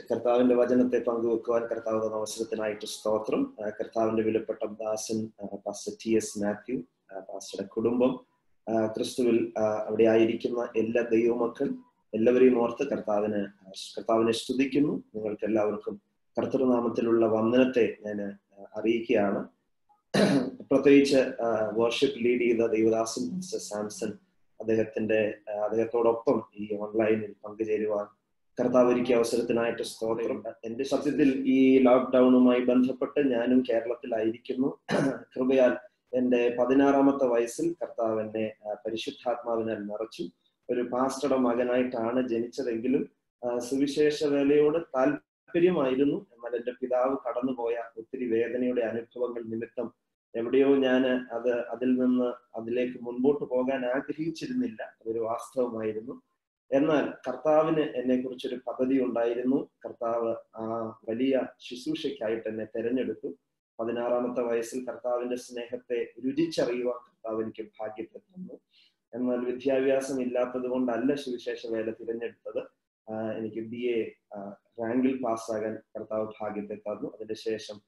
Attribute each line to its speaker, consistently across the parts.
Speaker 1: കർത്താവിന്റെ വചനത്തെ പങ്കുവെക്കുവാൻ കർത്താവ് തന്ന അവസരത്തിനായിട്ട് സ്തോത്രം ആ, കർത്താവിന്റെ വിലപ്പെട്ട ദാസൻ ആ, പാസ്റ്റർ ടി എസ് മാത്യു ആ, പാസ്റ്ററുടെ കുടുംബം ആ, ക്രിസ്തുവിൽ ആ, അവിടെ ആയിരിക്കുന്ന എല്ലാ ദൈവമക്കൾ എല്ലാവരെയും ഓർത്ത് കർത്താവിന് ആ, കർത്താവിനെ സ്തുതിക്കുന്നു നിങ്ങൾക്ക് എല്ലാവർക്കും കർത്തൃനാമത്തിലുള്ള വന്ദനത്തെ ഞാൻ അറിയിക്കുകയാണ് പ്രത്യേകിച്ച് വർഷിപ്പ് ലീഡ് ചെയ്ത ദൈവദാസൻ മിസ്റ്റർ സാംസൺ അദ്ദേഹത്തിന്റെ ആ, അദ്ദേഹത്തോടൊപ്പം ഈ ഓൺലൈനിൽ പങ്കുചേരുവാൻ കർത്താവ് ഒരുക്കിയ അവസരത്തിനായിട്ട് സ്തോത്രം എന്റെ സത്യത്തിൽ ഈ ലോക്ക്ഡൌണുമായി ബന്ധപ്പെട്ട് ഞാനും കേരളത്തിലായിരിക്കുന്നു കൃപയാൽ എന്റെ പതിനാറാമത്തെ വയസ്സിൽ കർത്താവ് എന്നെ ആ, പരിശുദ്ധാത്മാവിനാൽ നിറച്ചു ഒരു പാസ്റ്ററുടെ മകനായിട്ടാണ് ജനിച്ചതെങ്കിലും ആ, സുവിശേഷ വേലയോട് താല്പര്യമായിരുന്നു എന്നാൽ എന്റെ പിതാവ് കടന്നുപോയ ഒത്തിരി വേദനയുടെ അനുഭവങ്ങൾ നിമിത്തം എവിടെയോ ഞാൻ അത് അതിൽ നിന്ന് അതിലേക്ക് മുൻപോട്ട് പോകാൻ ആഗ്രഹിച്ചിരുന്നില്ല അതൊരു വാസ്തവമായിരുന്നു എന്നാൽ കർത്താവിന് എന്നെ കുറിച്ചൊരു പദ്ധതി ഉണ്ടായിരുന്നു കർത്താവ് ആ വലിയ ശുശ്രൂഷയ്ക്കായിട്ട് എന്നെ തെരഞ്ഞെടുത്തു പതിനാറാമത്തെ വയസ്സിൽ കർത്താവിന്റെ സ്നേഹത്തെ രുചിച്ചറിയുവാൻ കർത്താവ് എനിക്ക് ഭാഗ്യത്തെ തന്നു എന്നാൽ വിദ്യാഭ്യാസം ഇല്ലാത്തത് കൊണ്ടല്ല സുവിശേഷ വേല തിരഞ്ഞെടുത്തത് ആഹ് എനിക്ക് ബി എ റാങ്കിൽ പാസ്സാകാൻ കർത്താവ് ഭാഗ്യത്തെ തന്നു അതിന് ശേഷം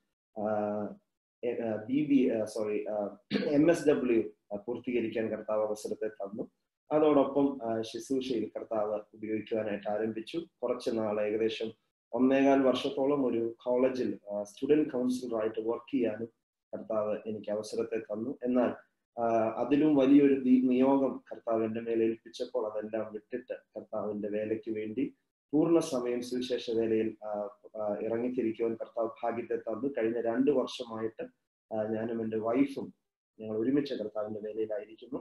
Speaker 1: B B sorry M S W പൂർത്തീകരിക്കാൻ കർത്താവ് അവസരത്തെ തന്നു അതോടൊപ്പം ആ, ശുശ്രൂഷയിൽ കർത്താവ് ഉപയോഗിക്കുവാനായിട്ട് ആരംഭിച്ചു കുറച്ച് നാൾ ഏകദേശം ഒന്നേകാൽ വർഷത്തോളം ഒരു കോളേജിൽ സ്റ്റുഡന്റ് കൗൺസിലറായിട്ട് വർക്ക് ചെയ്യാനും കർത്താവ് എനിക്ക് അവസരത്തെ തന്നു എന്നാൽ ആ, അതിലും വലിയൊരു ദി- നിയോഗം കർത്താവ് എന്റെ മേലെ ഏൽപ്പിച്ചപ്പോൾ അതെല്ലാം വിട്ടിട്ട് കർത്താവിന്റെ വേലയ്ക്ക് വേണ്ടി പൂർണ്ണ സമയം സുവിശേഷ വേലയിൽ ആ, ആ, ഇറങ്ങിത്തിരിക്കുവാൻ കർത്താവ് ഭാഗ്യത്തെ തന്നു കഴിഞ്ഞ രണ്ട് വർഷമായിട്ട് ആ, ഞാനും എൻ്റെ വൈഫും ഞങ്ങൾ ഒരുമിച്ച് കർത്താവിന്റെ വേലയിലായിരിക്കുന്നു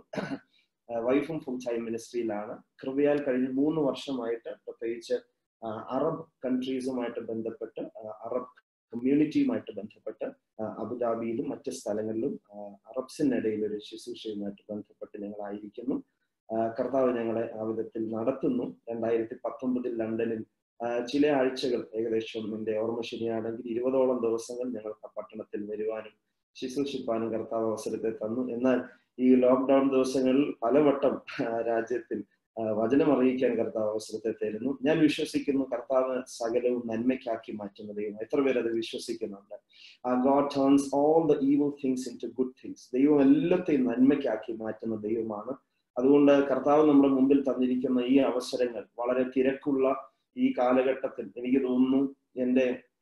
Speaker 1: വൈഫും ഫുൾ ടൈം മിനിസ്ട്രിയിലാണ് കൃപയാൽ കഴിഞ്ഞ മൂന്ന് വർഷമായിട്ട് പ്രത്യേകിച്ച് ആ, അറബ് കൺട്രീസുമായിട്ട് ബന്ധപ്പെട്ട് ആ, അറബ് കമ്മ്യൂണിറ്റിയുമായിട്ട് ബന്ധപ്പെട്ട് ആ, അബുദാബിയിലും മറ്റ് സ്ഥലങ്ങളിലും ആ, അറബ്സിനിടയിൽ ഒരു ശുശ്രൂഷയുമായിട്ട് ബന്ധപ്പെട്ട് ഞങ്ങളായിരിക്കുന്നു ആ, കർത്താവ് ഞങ്ങളെ ആ വിധത്തിൽ നടത്തുന്നു രണ്ടായിരത്തി പത്തൊമ്പതിൽ ലണ്ടനിൽ ആ, ചില ആഴ്ചകൾ ഏകദേശം എൻ്റെ ഓർമ്മ ശരിയാണെങ്കിൽ ഇരുപതോളം ദിവസങ്ങൾ ഞങ്ങൾക്ക് ആ പട്ടണത്തിൽ വരുവാനും ശുശ്രൂഷിപ്പാനും കർത്താവ് അവസരത്തെ തന്നു എന്നാൽ ഈ ലോക്ക്ഡൌൺ ദിവസങ്ങളിൽ പലവട്ടം ആ, രാജ്യത്തിൽ ആ, വചനം അറിയിക്കാൻ കർത്താവ് അവസരത്തെ തരുന്നു ഞാൻ വിശ്വസിക്കുന്നു കർത്താവ് സകലവും നന്മയ്ക്കാക്കി മാറ്റുന്ന ദൈവം എത്ര പേര് അത് വിശ്വസിക്കുന്നുണ്ട് God turns all the evil things into good things ദൈവം എല്ലാത്തെയും നന്മയ്ക്കാക്കി മാറ്റുന്ന ദൈവമാണ് അതുകൊണ്ട് കർത്താവ് നമ്മുടെ മുമ്പിൽ തന്നിരിക്കുന്ന ഈ അവസരങ്ങൾ വളരെ തിരക്കുള്ള ഈ കാലഘട്ടത്തിൽ എനിക്ക് തോന്നുന്നു എൻ്റെ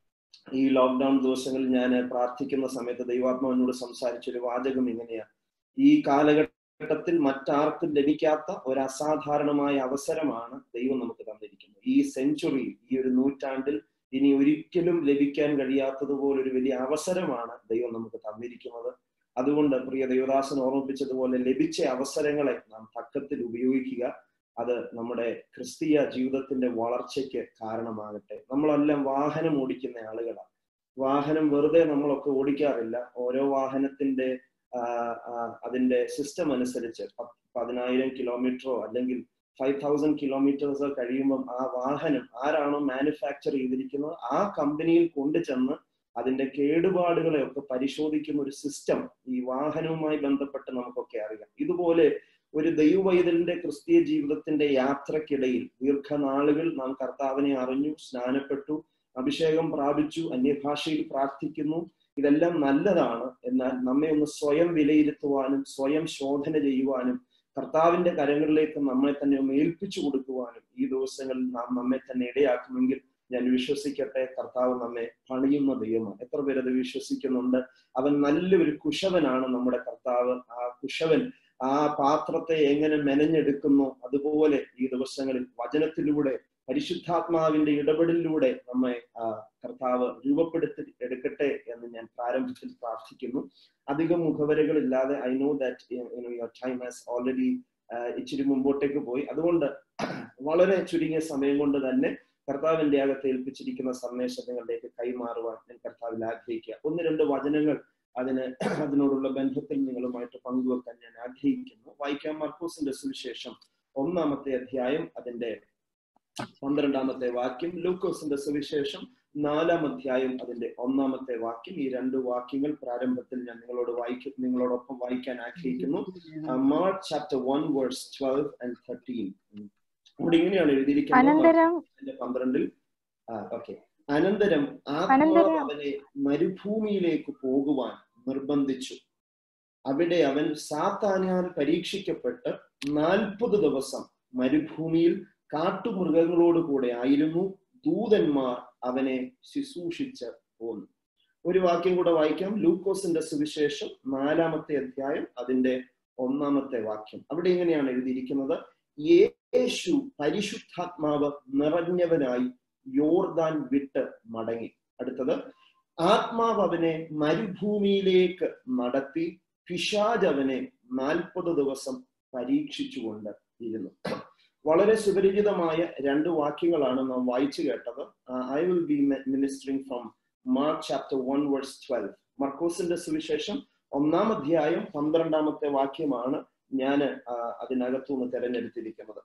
Speaker 1: ഈ ലോക്ക്ഡൌൺ ദിവസങ്ങളിൽ ഞാൻ പ്രാർത്ഥിക്കുന്ന സമയത്ത് ദൈവാത്മാവിനോട് സംസാരിച്ച ഒരു വാചകം ഇങ്ങനെയാ ഈ കാലഘട്ടത്തിൽ മറ്റാർക്കും ലഭിക്കാത്ത ഒരു അസാധാരണമായ അവസരമാണ് ദൈവം നമുക്ക് തന്നിരിക്കുന്നത് ഈ സെഞ്ചുറിയിൽ ഈ ഒരു നൂറ്റാണ്ടിൽ ഇനി ഒരിക്കലും ലഭിക്കാൻ കഴിയാത്തതുപോലെ ഒരു വലിയ അവസരമാണ് ദൈവം നമുക്ക് തന്നിരിക്കുന്നത് അതുകൊണ്ട് പ്രിയ ദൈവദാസൻ ഓർമ്മിപ്പിച്ചതുപോലെ ലഭിച്ച അവസരങ്ങളെ നാം തക്കത്തിൽ ഉപയോഗിക്കുക അത് നമ്മുടെ ക്രിസ്തീയ ജീവിതത്തിന്റെ വളർച്ചയ്ക്ക് കാരണമാകട്ടെ നമ്മളെല്ലാം വാഹനം ഓടിക്കുന്ന ആളുകളാണ് വാഹനം വെറുതെ നമ്മളൊക്കെ ഓടിക്കാറില്ല ഓരോ വാഹനത്തിന്റെ ആ, ആ, അതിന്റെ സിസ്റ്റം അനുസരിച്ച് പത്ത് പതിനായിരം കിലോമീറ്ററോ അല്ലെങ്കിൽ ഫൈവ് തൗസൻഡ് കിലോമീറ്റേഴ്സോ കഴിയുമ്പം ആ വാഹനം ആരാണോ മാനുഫാക്ചർ ചെയ്തിരിക്കുന്നത് ആ കമ്പനിയിൽ കൊണ്ടുചെന്ന് അതിന്റെ കേടുപാടുകളെ ഒക്കെ പരിശോധിക്കുന്ന ഒരു സിസ്റ്റം ഈ വാഹനവുമായി ബന്ധപ്പെട്ട് നമുക്കൊക്കെ അറിയാം ഇതുപോലെ ഒരു ദൈവവൈതലിന്റെ ക്രിസ്തീയ ജീവിതത്തിന്റെ യാത്രക്കിടയിൽ ദീർഘനാളുകൾ നാം കർത്താവിനെ അറിഞ്ഞു സ്നാനപ്പെട്ടു അഭിഷേകം പ്രാപിച്ചു അന്യഭാഷയിൽ പ്രാർത്ഥിക്കുന്നു ഇതെല്ലാം നല്ലതാണ് എന്നാൽ നമ്മെ ഒന്ന് സ്വയം വിലയിരുത്തുവാനും സ്വയം ശോധന ചെയ്യുവാനും കർത്താവിന്റെ കരങ്ങളിലേക്ക് നമ്മെ തന്നെ ഒന്ന് ഏൽപ്പിച്ചു കൊടുക്കുവാനും ഈ ദിവസങ്ങളിൽ നാം നമ്മെ തന്നെ ഇടയാക്കുമെങ്കിൽ ഞാൻ വിശ്വസിക്കട്ടെ കർത്താവ് നമ്മെ പണിയുന്ന ദൈവമാണ് എത്ര പേര് അത് വിശ്വസിക്കുന്നുണ്ട് അവൻ നല്ലൊരു കുശവനാണ് നമ്മുടെ കർത്താവ് ആ കുശവൻ ആ പാത്രത്തെ എങ്ങനെ മെനഞ്ഞെടുക്കുന്നു അതുപോലെ ഈ ദിവസങ്ങളിൽ വചനത്തിലൂടെ പരിശുദ്ധാത്മാവിന്റെ ഇടപെടലിലൂടെ നമ്മെ ആ, കർത്താവ് രൂപപ്പെടുത്തി എടുക്കട്ടെ എന്ന് ഞാൻ പ്രാരംഭത്തിൽ പ്രാർത്ഥിക്കുന്നു അധികം മുഖവരകളില്ലാതെ I know that your time has already ഇച്ചിരി മുമ്പോട്ടേക്ക് പോയി അതുകൊണ്ട് വളരെ ചുരുങ്ങിയ സമയം കൊണ്ട് തന്നെ കർത്താവിന്റെ അകത്ത് ഏൽപ്പിച്ചിരിക്കുന്ന സന്ദേശം നിങ്ങളിലേക്ക് കൈമാറുവാൻ ഞാൻ കർത്താവിൽ ആഗ്രഹിക്കുക ഒന്ന് രണ്ട് വചനങ്ങൾ അതിന് അതിനോടുള്ള ബന്ധത്തിൽ നിങ്ങളുമായിട്ട് പങ്കുവെക്കാൻ ഞാൻ ആഗ്രഹിക്കുന്നു വായിക്കാം മർക്കൂസിന്റെ സുവിശേഷം ഒന്നാമത്തെ അധ്യായം അതിന്റെ പന്ത്രണ്ടാമത്തെ വാക്യം ലൂക്കോസിന്റെ സുവിശേഷം നാലാം അധ്യായം അതിന്റെ ഒന്നാമത്തെ വാക്യം ഈ രണ്ട് വാക്യങ്ങൾ പ്രാരംഭത്തിൽ ഞാൻ നിങ്ങളോട് വായിക്കും നിങ്ങളോടൊപ്പം വായിക്കാൻ ആഗ്രഹിക്കുന്നു March chapter one verse twelve and thirteen ഇവിടെ ഇങ്ങനെയാണ് എഴുതിയിരിക്കുന്നത്
Speaker 2: അനന്തരം
Speaker 1: അതിന്റെ പന്ത്രണ്ടിൽ ഓക്കെ അനന്തരം ആത്മാവ്
Speaker 2: അനന്തരം-
Speaker 1: അവനെ മരുഭൂമിയിലേക്ക് പോകുവാൻ നിർബന്ധിച്ചു അവിടെ അവൻ സാത്താനാൽ പരീക്ഷിക്കപ്പെട്ട് നാൽപ്പത് ദിവസം മരുഭൂമിയിൽ കാട്ടുമൃഗങ്ങളോട് കൂടെ ആയിരുന്നു ദൂതന്മാർ അവനെ ശുശ്രൂഷിച്ച് പോന്നു ഒരു വാക്യം കൂടെ വായിക്കാം ലൂക്കോസിന്റെ സുവിശേഷം നാലാമത്തെ അധ്യായം അതിന്റെ ഒന്നാമത്തെ വാക്യം അവിടെ ഇങ്ങനെയാണ് എഴുതിയിരിക്കുന്നത് യേശു പരിശുദ്ധാത്മാവ് നിറഞ്ഞവനായി യോർദാൻ വിട്ട് മടങ്ങി അടുത്തത് ആത്മാവ് അവനെ മരുഭൂമിയിലേക്ക് നടത്തി പിശാജ് അവനെ നാൽപ്പത് ദിവസം പരീക്ഷിച്ചുകൊണ്ട് ഇരുന്നു വളരെ സുപരിചിതമായ രണ്ട് വാക്യങ്ങളാണ് നാം വായിച്ചു കേട്ടത് I will be ministering from Mark chapter one verse twelve മർക്കോസിന്റെ സുവിശേഷം ഒന്നാം അധ്യായം പന്ത്രണ്ടാമത്തെ വാക്യമാണ് ഞാൻ അതിനകത്തുനിന്ന് തിരഞ്ഞെടുത്തിരിക്കുന്നത്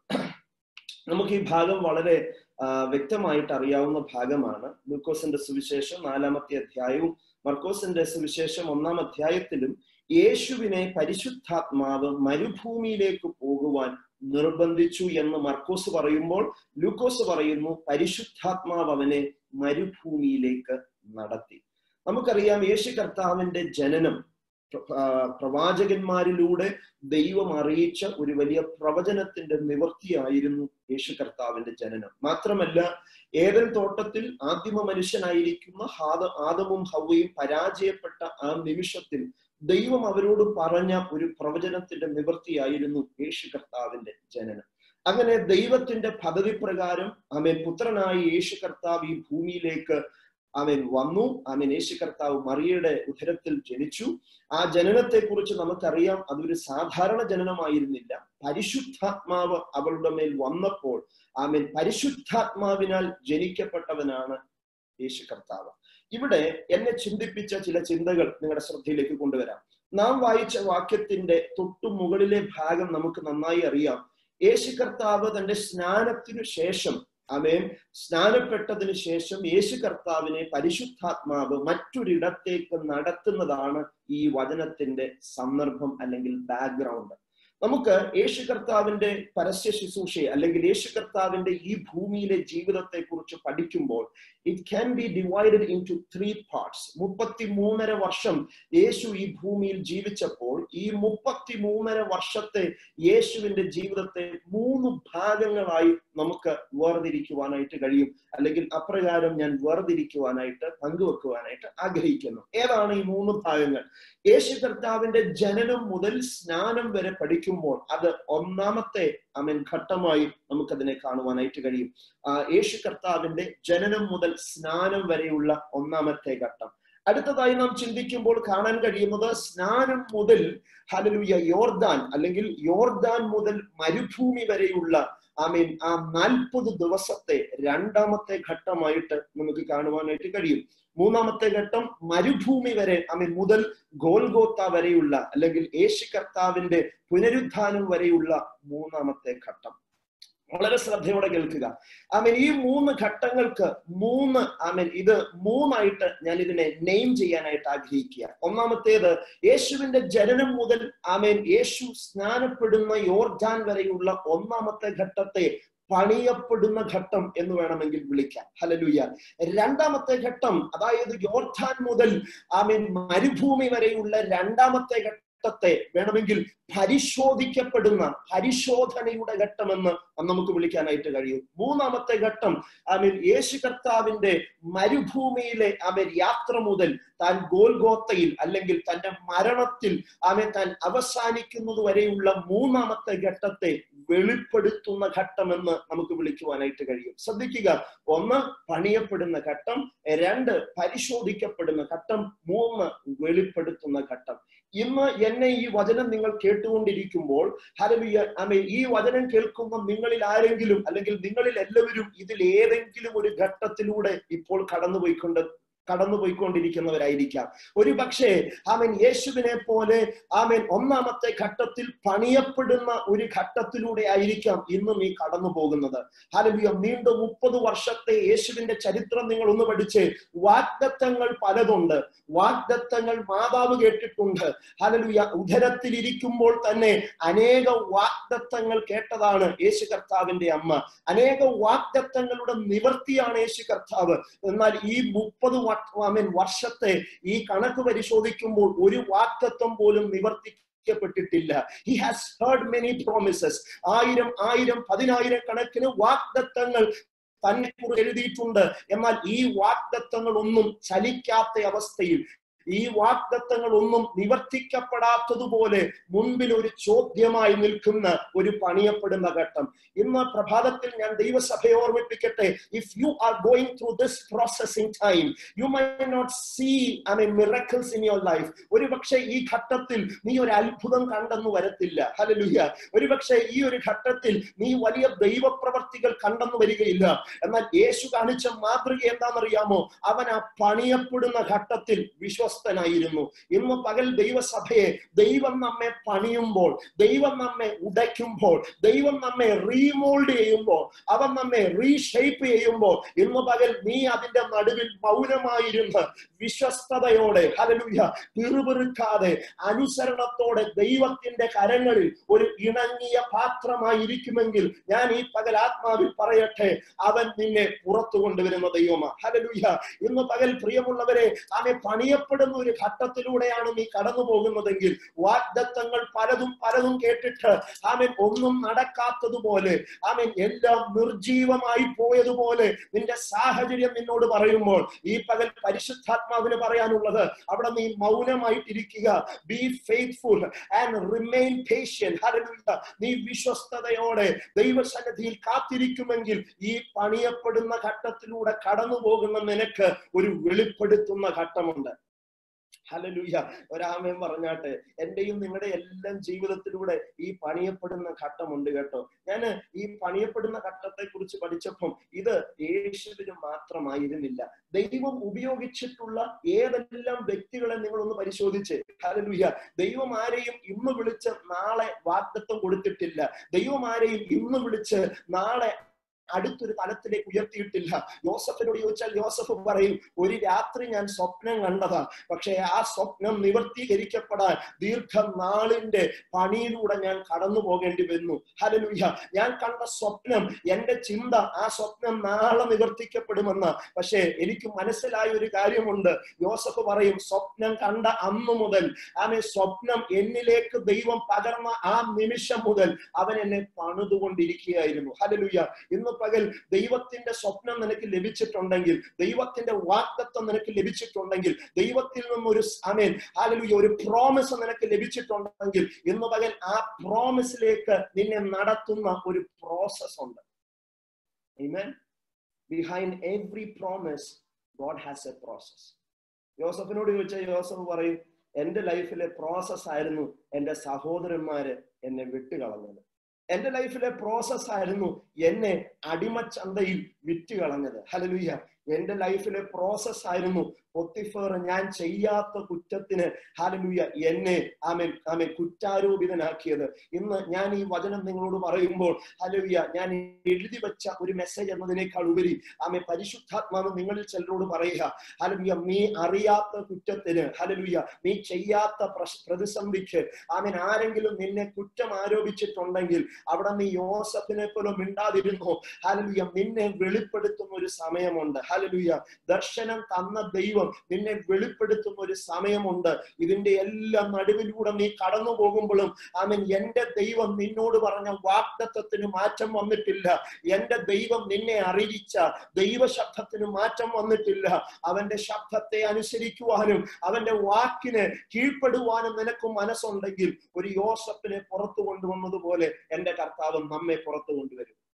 Speaker 1: നമുക്ക് ഈ ഭാഗം വളരെ ആ, വ്യക്തമായിട്ട് അറിയാവുന്ന ഭാഗമാണ് ലൂക്കോസിന്റെ സുവിശേഷം നാലാമത്തെ അധ്യായവും മർക്കോസിന്റെ സുവിശേഷം ഒന്നാം അധ്യായത്തിലും യേശുവിനെ പരിശുദ്ധാത്മാവ് മരുഭൂമിയിലേക്ക് പോകുവാൻ നിർബന്ധിച്ചു എന്ന് മർക്കോസ് പറയുമ്പോൾ ലൂക്കോസ് പറയുന്നു പരിശുദ്ധാത്മാവ് അവനെ മരുഭൂമിയിലേക്ക് നടത്തി നമുക്കറിയാം യേശു കർത്താവിന്റെ ജനനം പ്ര- ആ, പ്രവാചകന്മാരിലൂടെ ദൈവം അറിയിച്ച ഒരു വലിയ പ്രവചനത്തിന്റെ നിവൃത്തിയായിരുന്നു യേശു കർത്താവിന്റെ ജനനം മാത്രമല്ല ഏതൻ തോട്ടത്തിൽ ആദിമ മനുഷ്യനായിരിക്കുന്ന ഹാദ ആദമും ഹവയും പരാജയപ്പെട്ട ആ നിമിഷത്തിൽ ദൈവം അവരോട് പറഞ്ഞ ഒരു പ്രവചനത്തിന്റെ നിവൃത്തിയായിരുന്നു യേശു കർത്താവിന്റെ ജനനം അങ്ങനെ ദൈവത്തിന്റെ പദ്ധതി പ്രകാരം അവൻ പുത്രനായി യേശു കർത്താവ് ഈ ഭൂമിയിലേക്ക് അവൻ വന്നു അവൻ യേശു കർത്താവ് മറിയയുടെ ഉദരത്തിൽ ജനിച്ചു ആ ജനനത്തെ കുറിച്ച് നമുക്കറിയാം അതൊരു സാധാരണ ജനനമായിരുന്നില്ല പരിശുദ്ധാത്മാവ് അവളുടെ മേൽ വന്നപ്പോൾ ആമേൻ പരിശുദ്ധാത്മാവിനാൽ ജനിക്കപ്പെട്ടവനാണ് യേശു കർത്താവ് ഇവിടെ എന്നെ ചിന്തിപ്പിച്ച ചില ചിന്തകൾ നിങ്ങളുടെ ശ്രദ്ധയിലേക്ക് കൊണ്ടുവരാം നാം വായിച്ച വാക്യത്തിന്റെ തൊട്ടു മുകളിലെ ഭാഗം നമുക്ക് നന്നായി അറിയാം യേശു കർത്താവ് തന്റെ സ്നാനത്തിനു ശേഷം ആമേൻ സ്നാനപ്പെട്ടതിന് ശേഷം യേശു കർത്താവിനെ പരിശുദ്ധാത്മാവ് മറ്റൊരിടത്തേക്ക് നടത്തുന്നതാണ് ഈ വചനത്തിന്റെ സന്ദർഭം അല്ലെങ്കിൽ ബാക്ക്ഗ്രൗണ്ട് നമുക്ക് യേശു കർത്താവിന്റെ പരസ്യ ശുശ്രൂഷയെ അല്ലെങ്കിൽ യേശു കർത്താവിന്റെ ഈ ഭൂമിയിലെ ജീവിതത്തെ കുറിച്ച് പഠിക്കുമ്പോൾ it can be divided into three parts മുപ്പത്തി മൂന്നര വർഷം യേശു ഈ ഭൂമിയിൽ ജീവിച്ചപ്പോൾ ഈ മുപ്പത്തി മൂന്നര വർഷത്തെ യേശുവിന്റെ ജീവിതത്തെ മൂന്ന് ഭാഗങ്ങളായി നമുക്ക് വേർതിരിക്കുവാനായിട്ട് കഴിയും അല്ലെങ്കിൽ അപ്രകാരം ഞാൻ വേർതിരിക്കുവാനായിട്ട് പങ്കുവെക്കുവാനായിട്ട് ആഗ്രഹിക്കുന്നു ഏതാണ് ഈ മൂന്ന് ഭാഗങ്ങൾ യേശു കർത്താവിന്റെ ജനനം മുതൽ സ്നാനം വരെ പഠിക്കുമ്പോൾ അത് ഒന്നാമത്തെ അമൻ ഘട്ടമായി നമുക്കതിനെ കാണുവാനായിട്ട് കഴിയും ആ യേശു കർത്താവിന്റെ ജനനം മുതൽ സ്നാനം വരെയുള്ള ഒന്നാമത്തെ ഘട്ടം അടുത്തതായി നാം ചിന്തിക്കുമ്പോൾ കാണാൻ കഴിയുന്നത് സ്നാനം മുതൽ ഹലലുയ യോർദാൻ അല്ലെങ്കിൽ യോർദാൻ മുതൽ മരുഭൂമി വരെയുള്ള ഐ മീൻ ആ നാൽപ്പത് ദിവസത്തെ രണ്ടാമത്തെ ഘട്ടമായിട്ട് നമുക്ക് കാണുവാനായിട്ട് കഴിയും മൂന്നാമത്തെ ഘട്ടം മരുഭൂമി വരെ ഐ മീൻ മുതൽ ഗോൽഗോത്ത വരെയുള്ള അല്ലെങ്കിൽ യേശു കർത്താവിന്റെ പുനരുത്ഥാനം വരെയുള്ള മൂന്നാമത്തെ ഘട്ടം വളരെ ശ്രദ്ധയോടെ കേൾക്കുക ആമീൻ ഈ മൂന്ന് ഘട്ടങ്ങൾക്ക് മൂന്ന് ആമീൻ ഇത് മൂന്നായിട്ട് ഞാൻ ഇതിനെ നെയിം ചെയ്യാനായിട്ട് ആഗ്രഹിക്കുക ഒന്നാമത്തേത് യേശുവിന്റെ ജനനം മുതൽ ആമേൻ യേശു സ്നാനപ്പെടുന്ന യോർജാൻ വരെയുള്ള ഒന്നാമത്തെ ഘട്ടത്തെ പണിയപ്പെടുന്ന ഘട്ടം എന്ന് വേണമെങ്കിൽ വിളിക്കാം ഹലലുയ രണ്ടാമത്തെ ഘട്ടം അതായത് യോർജാൻ മുതൽ ആമീൻ മരുഭൂമി വരെയുള്ള രണ്ടാമത്തെ ഘട്ടത്തെ വേണമെങ്കിൽ പരിശോധിക്കപ്പെടുന്ന പരിശോധനയുടെ ഘട്ടമെന്ന് നമുക്ക് വിളിക്കാനായിട്ട് കഴിയും മൂന്നാമത്തെ ഘട്ടം ആമീൻ യേശു കർത്താവിന്റെ മരുഭൂമിയിലെ ആമേൻ യാത്ര മുതൽ താൻ ഗോൽഗോത്തയിൽ അല്ലെങ്കിൽ തന്റെ മരണത്തിൽ ആമേൻ താൻ അവസാനിക്കുന്നത് വരെയുള്ള മൂന്നാമത്തെ ഘട്ടത്തെ വെളിപ്പെടുത്തുന്ന ഘട്ടമെന്ന് നമുക്ക് വിളിക്കുവാനായിട്ട് കഴിയും ശ്രദ്ധിക്കുക ഒന്ന് പണിയപ്പെടുന്ന ഘട്ടം രണ്ട് പരിശോധിക്കപ്പെടുന്ന ഘട്ടം മൂന്ന് വെളിപ്പെടുത്തുന്ന ഘട്ടം ഇന്ന് എന്നെ ഈ വചനം നിങ്ങൾ കേട്ടുകൊണ്ടിരിക്കുമ്പോൾ ഹരവിയ അമേ ഈ വചനം കേൾക്കുന്ന നിങ്ങളിൽ ആരെങ്കിലും അല്ലെങ്കിൽ നിങ്ങളിൽ എല്ലാവരും ഇതിൽ ഏതെങ്കിലും ഒരു ഘട്ടത്തിലൂടെ ഇപ്പോൾ കടന്നുപോയിക്കൊണ്ട് കടന്നുപോയിക്കൊണ്ടിരിക്കുന്നവരായിരിക്കാം ഒരു പക്ഷേ ആമൻ യേശുവിനെ പോലെ ആമൻ ഒന്നാമത്തെ ഘട്ടത്തിൽ പണിയപ്പെടുന്ന ഒരു ഘട്ടത്തിലൂടെ ആയിരിക്കാം ഇന്നും ഈ കടന്നു പോകുന്നത് ഹലലുയ നീണ്ടു മുപ്പത് വർഷത്തെ യേശുവിന്റെ ചരിത്രം നിങ്ങൾ ഒന്ന് പഠിച്ച് വാഗ്ദത്തങ്ങൾ പലതുണ്ട് വാഗ്ദത്തങ്ങൾ മാതാവ് കേട്ടിട്ടുണ്ട് ഹലലുയ ഉദരത്തിലിരിക്കുമ്പോൾ തന്നെ അനേക വാഗ്ദത്തങ്ങൾ കേട്ടതാണ് യേശു കർത്താവിന്റെ അമ്മ അനേക വാഗ്ദത്തങ്ങളുടെ നിവർത്തിയാണ് യേശു കർത്താവ് എന്നാൽ ഈ മുപ്പത് മീൻ വർഷത്തെ ഈ കണക്ക് പരിശോധിക്കുമ്പോൾ ഒരു വാഗ്ദത്വം പോലും നിവർത്തിക്കപ്പെട്ടിട്ടില്ല he has heard many promises ആയിരം ആയിരം പതിനായിരം കണക്കിന് വാഗ്ദത്തങ്ങൾ തന്നെ കുറിച്ച് എഴുതിയിട്ടുണ്ട് എന്നാൽ ഈ വാഗ്ദത്തങ്ങൾ ഒന്നും ചലിക്കാത്ത അവസ്ഥയിൽ ഈ വാഗ്ദത്തങ്ങൾ ഒന്നും നിവർത്തിക്കപ്പെടാത്തതുപോലെ മുൻപിൽ ഒരു ചോദ്യമായി നിൽക്കുന്ന ഒരു പണിയപ്പെടുന്ന ഘട്ടം ഇന്ന് പ്രഭാതത്തിൽ ഞാൻ ദൈവസഭയെ ഓർമ്മിപ്പിക്കട്ടെ if you are going through this processing time you may not see I mean miracles in your life ഒരു പക്ഷേ ഈ ഘട്ടത്തിൽ നീ ഒരു അത്ഭുതം കണ്ടെന്ന് വരത്തില്ല ഹലലുഹ്യ ഒരു പക്ഷേ ഈ ഒരു ഘട്ടത്തിൽ നീ വലിയ ദൈവപ്രവർത്തികൾ കണ്ടെന്ന് വരികയില്ല എന്നാൽ യേശു കാണിച്ച മാതൃക എന്താണെന്നറിയാമോ അവൻ ആ പണിയപ്പെടുന്ന ഘട്ടത്തിൽ വിശ്വസ്തനായിരുന്നു ഇന്ന് പകൽ ദൈവസഭയെ ദൈവം നമ്മെ പണിയുമ്പോൾ ദൈവം നമ്മെ ഉടയ്ക്കുമ്പോൾ ദൈവം നമ്മെ റീമോൾഡ് ചെയ്യുമ്പോൾ അവൻ നമ്മെ റീഷേപ്പ് ചെയ്യുമ്പോൾ ഇന്ന് പകൽ നീ അതിന്റെ നടുവിൽ മൗനമായിരുന്ന് വിശ്വസ്തയോടെ ഹലലുയ പിറുപിറുക്കാതെ അനുസരണത്തോടെ ദൈവത്തിന്റെ കരങ്ങളിൽ ഒരു ഇണങ്ങിയ പാത്രമായിരിക്കുമെങ്കിൽ ഞാൻ ഈ പകൽ ആത്മാവിൽ പറയട്ടെ അവൻ നിന്നെ പുറത്തു കൊണ്ടുവരുന്ന ദൈവമാണ് ഹലലുയ ഇന്ന് പകൽ പ്രിയമുള്ളവരെ ആമെ പണിയപ്പെടുന്ന ഒരു ഘട്ടത്തിലൂടെയാണ് നീ കടന്നു പോകുന്നതെങ്കിൽ വാഗ്ദത്തങ്ങൾ പലതും പലതും കേട്ടിട്ട് ആമൻ ഒന്നും നടക്കാത്തതുപോലെ ആമൻ എല്ലാം നിർജീവമായി പോയതുപോലെ നിന്റെ സാഹചര്യം നിന്നോട് പറയുമ്പോൾ ഈ പകൽ പരിശുദ്ധാത്മാവിന് പറയാനുള്ളത് അവിടെ നീ മൗനമായിട്ടിരിക്കുക be faithful and remain patient ഹല്ലേലൂയ നീ വിശ്വസ്തയോടെ ദൈവസന്നിധിയിൽ കാത്തിരിക്കുമെങ്കിൽ ഈ പണിയപ്പെടുന്ന ഘട്ടത്തിലൂടെ കടന്നു പോകുന്ന നിനക്ക് ഒരു വെളിപ്പെടുത്തുന്ന ഘട്ടമുണ്ട് ഹലലുയ്യ ഒരാമയം പറഞ്ഞാട്ടെ എന്റെയും നിങ്ങളുടെ എല്ലാം ജീവിതത്തിലൂടെ ഈ പണിയപ്പെടുന്ന ഘട്ടമുണ്ട് കേട്ടോ ഞാൻ ഈ പണിയപ്പെടുന്ന ഘട്ടത്തെ കുറിച്ച് പഠിച്ചപ്പം ഇത് യേശുവിന് മാത്രമായിരുന്നില്ല ദൈവം ഉപയോഗിച്ചിട്ടുള്ള ഏതെല്ലാം വ്യക്തികളെ നിങ്ങളൊന്ന് പരിശോധിച്ച് ഹലലുയ്യ ദൈവം ആരെയും ഇന്ന് വിളിച്ച് നാളെ വാഗ്ദത്വം കൊടുത്തിട്ടില്ല ദൈവം ആരെയും ഇന്ന് വിളിച്ച് നാളെ അടുത്തൊരു തലത്തിലേക്ക് ഉയർത്തിയിട്ടില്ല യോസഫിനോട് ചോദിച്ചാൽ യോസഫ് പറയും ഒരു രാത്രി ഞാൻ സ്വപ്നം കണ്ടതാ പക്ഷെ ആ സ്വപ്നം നിവർത്തീകരിക്കപ്പെടാൻ ദീർഘനാളിന്റെ പണിയിലൂടെ ഞാൻ കടന്നു പോകേണ്ടി വന്നു ഹലലുയ്യ ഞാൻ കണ്ട സ്വപ്നം എന്റെ ചിന്ത ആ സ്വപ്നം നാളെ നിവർത്തിക്കപ്പെടുമെന്ന് പക്ഷേ എനിക്ക് മനസ്സിലായ ഒരു കാര്യമുണ്ട് യോസഫ് പറയും സ്വപ്നം കണ്ട അന്നു മുതൽ ആമെ സ്വപ്നം എന്നിലേക്ക് ദൈവം പകർന്ന ആ നിമിഷം മുതൽ അവൻ എന്നെ പണിതുകൊണ്ടിരിക്കുകയായിരുന്നു ഹലലുയ്യ ഇന്ന് പകൽ ദൈവത്തിന്റെ സ്വപ്നം നിനക്ക് ലഭിച്ചിട്ടുണ്ടെങ്കിൽ ദൈവത്തിന്റെ വാക്തത്വം നിനക്ക് ലഭിച്ചിട്ടുണ്ടെങ്കിൽ ദൈവത്തിൽ നിന്നൊരു അമേൻ ഹാലലുയ ഒരു പ്രോമിസ് നിനക്ക് ലഭിച്ചിട്ടുണ്ടെങ്കിൽ ഇന്ന് പകൽ ആ പ്രോമിസിലേക്ക് നിന്നെ നടത്തുന്ന ഒരു പ്രോസസ് ഉണ്ട് behind every promise God has a process യോസഫിനോട് ചോദിച്ചാൽ യോസഫ് പറയും എന്റെ ലൈഫിലെ പ്രോസസ് ആയിരുന്നു എന്റെ സഹോദരന്മാര് എന്നെ വിട്ടുകളഞ്ഞത് എന്റെ ലൈഫിലെ പ്രോസസ് ആയിരുന്നു എന്നെ അടിമച്ചന്തയിൽ വിറ്റ് കളഞ്ഞത് ഹലലുയ്യ എന്റെ ലൈഫിലെ പ്രോസസ് ആയിരുന്നു പൊത്തിഫർ ഞാൻ ചെയ്യാത്ത കുറ്റത്തിന് ഹാലലുയ്യ എന്നെ ആമൻ ആമൻ കുറ്റാരോപിതനാക്കിയത് ഇന്ന് ഞാൻ ഈ വചനം നിങ്ങളോട് പറയുമ്പോൾ ഹലലുയ്യ ഞാൻ എഴുതി വെച്ച ഒരു മെസ്സേജ് എന്നതിനേക്കാൾ ഉപരി ആമെ പരിശുദ്ധാത്മാവ് നിങ്ങളിൽ ചിലരോട് പറയുക ഹലലുയ്യ നീ അറിയാത്ത കുറ്റത്തിന് ഹലലുയ്യ നീ ചെയ്യാത്ത പ്രതിസന്ധിക്ക് ആമൻ ആരെങ്കിലും നിന്നെ കുറ്റം ആരോപിച്ചിട്ടുണ്ടെങ്കിൽ അവിടെ നീ യോസഫിനെ പോലെ മിണ്ടാതിരുന്നോ ഹലലുയ്യ നിന്നെ വെളിപ്പെടുത്തുന്ന ഒരു സമയമുണ്ട് ഹലലുയ്യ ദർശനം തന്ന ദൈവം നിന്നെ വെളിപ്പെടുത്തുന്ന ഒരു സമയമുണ്ട് ഇതിന്റെ എല്ലാം നടുവിലൂടെ നീ കടന്നു പോകുമ്പോഴും ആമൻ എന്റെ ദൈവം നിന്നോട് പറഞ്ഞ വാഗ്ദത്വത്തിന് മാറ്റം വന്നിട്ടില്ല എന്റെ ദൈവം നിന്നെ അറിയിച്ച ദൈവശബ്ദത്തിന് മാറ്റം വന്നിട്ടില്ല അവന്റെ ശബ്ദത്തെ അനുസരിക്കുവാനും അവന്റെ വാക്കിന് കീഴ്പ്പെടുവാനും നിനക്ക് മനസ്സുണ്ടെങ്കിൽ ഒരു യോസഫിനെ പുറത്തു കൊണ്ടുവന്നതുപോലെ എന്റെ കർത്താവ് നമ്മെ പുറത്തു കൊണ്ടുവരും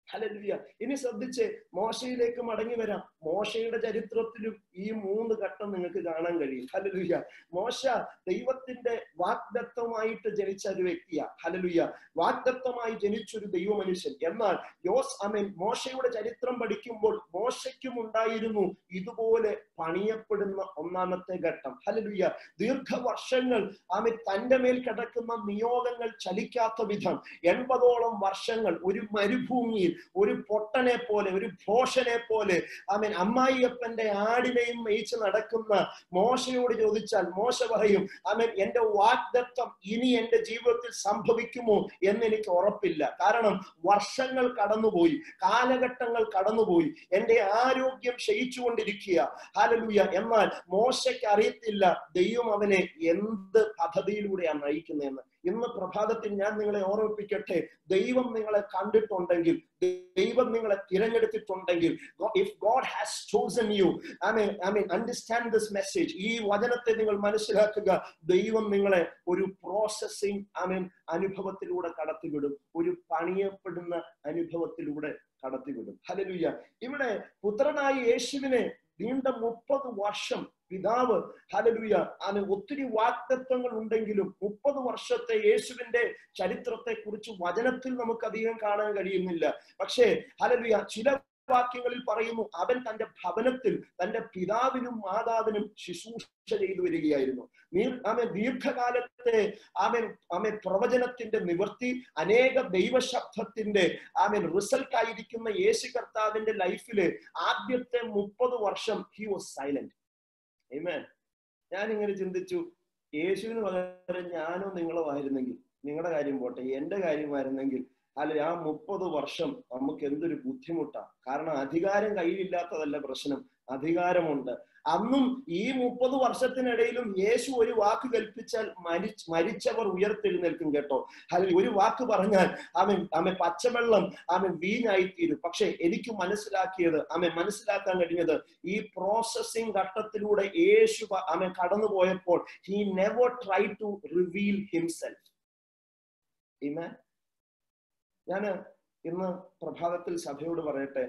Speaker 1: ഹലലുയ ഇനി ശ്രദ്ധിച്ച് മോശയിലേക്ക് മടങ്ങി വരാം മോശയുടെ ചരിത്രത്തിലും ഈ മൂന്ന് ഘട്ടം നിങ്ങൾക്ക് കാണാൻ കഴിയും ഹലലുയ മോശ ദൈവത്തിന്റെ വാഗ്ദത്തമായിട്ട് ജനിച്ച ഒരു വ്യക്തിയാ ഹലലുയ വാഗ്ദത്തമായി ജനിച്ചൊരു ദൈവ മനുഷ്യൻ എന്നാൽ യോസ് അമീൻ മോശയുടെ ചരിത്രം പഠിക്കുമ്പോൾ മോശയ്ക്കും ഉണ്ടായിരുന്നു ഇതുപോലെ പണിയപ്പെടുന്ന ഒന്നാമത്തെ ഘട്ടം ഹലലുയ ദീർഘവർഷങ്ങൾ ആമീൻ തന്റെ മേൽ കിടക്കുന്ന നിയോഗങ്ങൾ ചലിക്കാത്ത വിധം എൺപതോളം വർഷങ്ങൾ ഒരു മരുഭൂമിയിൽ ഒരു പൊട്ടനെ പോലെ ഒരു ഭോഷനെ പോലെ ആമീൻ അമ്മായിയപ്പന്റെ ആടിനെയും മേയിച്ച് നടക്കുന്ന മോശയോട് ചോദിച്ചാൽ മോശ പറയും ആമീൻ എന്റെ വാഗ്ദത്തം ഇനി എന്റെ ജീവിതത്തിൽ സംഭവിക്കുമോ എന്ന് എനിക്ക് ഉറപ്പില്ല കാരണം വർഷങ്ങൾ കടന്നുപോയി കാലഘട്ടങ്ങൾ കടന്നുപോയി എന്റെ ആരോഗ്യം ക്ഷയിച്ചുകൊണ്ടിരിക്കുക ഹാലലൂയ എന്നാൽ മോശയ്ക്ക് അറിയത്തില്ല ദൈവം അവനെ എന്ത് പദ്ധതിയിലൂടെയാണ് നയിക്കുന്നതെന്ന് ഇന്ന് പ്രഭാതത്തിൽ ഞാൻ നിങ്ങളെ ഓർമ്മിപ്പിക്കട്ടെ ദൈവം നിങ്ങളെ കണ്ടിട്ടുണ്ടെങ്കിൽ ദൈവം നിങ്ങളെ തിരഞ്ഞെടുത്തിട്ടുണ്ടെങ്കിൽ if God has chosen you I mean I mean understand this message ഈ വചനത്തെ നിങ്ങൾ മനസ്സിലാക്കുക ദൈവം നിങ്ങളെ ഒരു പ്രോസസ്സിംഗ് ഐ മീൻ അനുഭവത്തിലൂടെ കടത്തിവിടും ഒരു പണിയപ്പെടുന്ന അനുഭവത്തിലൂടെ കടത്തിവിടും ഹലലുയ്യ ഇവിടെ പുത്രനായ യേശുവിനെ നീണ്ട മുപ്പത് വർഷം പിതാവ് ഹലലുയ അതിന് ഒത്തിരി വാക്തത്വങ്ങൾ ഉണ്ടെങ്കിലും മുപ്പത് വർഷത്തെ യേശുവിന്റെ ചരിത്രത്തെ കുറിച്ച് വചനത്തിൽ നമുക്ക് അധികം കാണാൻ കഴിയുന്നില്ല പക്ഷേ ഹലലുയ ചില വാക്യങ്ങളിൽ പറയുന്നു അവൻ തന്റെ ഭവനത്തിൽ തന്റെ പിതാവിനും മാതാവിനും ശുശ്രൂഷ ചെയ്തു വരികയായിരുന്നു അവൻ ദീർഘകാലത്തെ അവൻ അവൻ പ്രവചനത്തിന്റെ നിവൃത്തി അനേക ദൈവശബ്ദത്തിന്റെ അവൻ റിസൾട്ട് ആയിരിക്കുന്ന യേശു കർത്താവിന്റെ ലൈഫില് ആദ്യത്തെ മുപ്പത് വർഷം ഹി വാസ് സൈലന്റ് ഏമേൻ ഞാൻ ഇങ്ങനെ ചിന്തിച്ചു യേശുവിന് പകരം ഞാനോ നിങ്ങളോ ആയിരുന്നെങ്കിൽ നിങ്ങളുടെ കാര്യം പോട്ടെ എന്റെ കാര്യമായിരുന്നെങ്കിൽ അല്ല ആ മുപ്പത് വർഷം നമുക്ക് എന്തൊരു ബുദ്ധിമുട്ടാ കാരണം അധികാരം കയ്യിലില്ലാത്തതല്ല പ്രശ്നം അധികാരമുണ്ട് അന്നും ഈ മുപ്പത് വർഷത്തിനിടയിലും യേശു ഒരു വാക്ക് കൽപ്പിച്ചാൽ മരി മരിച്ചവർ ഉയർത്തെഴുന്നേൽക്കും കേട്ടോ അല്ലെങ്കിൽ ഒരു വാക്ക് പറഞ്ഞാൽ അവൻ അവൻ പച്ചവെള്ളം അവൻ വീഞ്ഞായിത്തീരും പക്ഷെ എനിക്ക് മനസ്സിലാക്കിയത് അവൻ മനസ്സിലാക്കാൻ കഴിഞ്ഞത് ഈ പ്രോസസ്സിംഗ് ഘട്ടത്തിലൂടെ യേശു അവൻ കടന്നുപോയപ്പോൾ he never try to reveal himself ഞാൻ ഇന്ന് പ്രഭാതത്തിൽ സഭയോട് പറയട്ടെ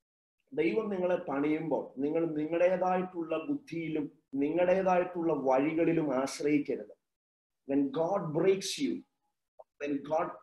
Speaker 1: ദൈവം നിങ്ങളെ പണിയുമ്പോൾ നിങ്ങൾ നിങ്ങളുടേതായിട്ടുള്ള ബുദ്ധിയിലും നിങ്ങളുടേതായിട്ടുള്ള വഴികളിലും ആശ്രയിക്കരുത് when God breaks you when God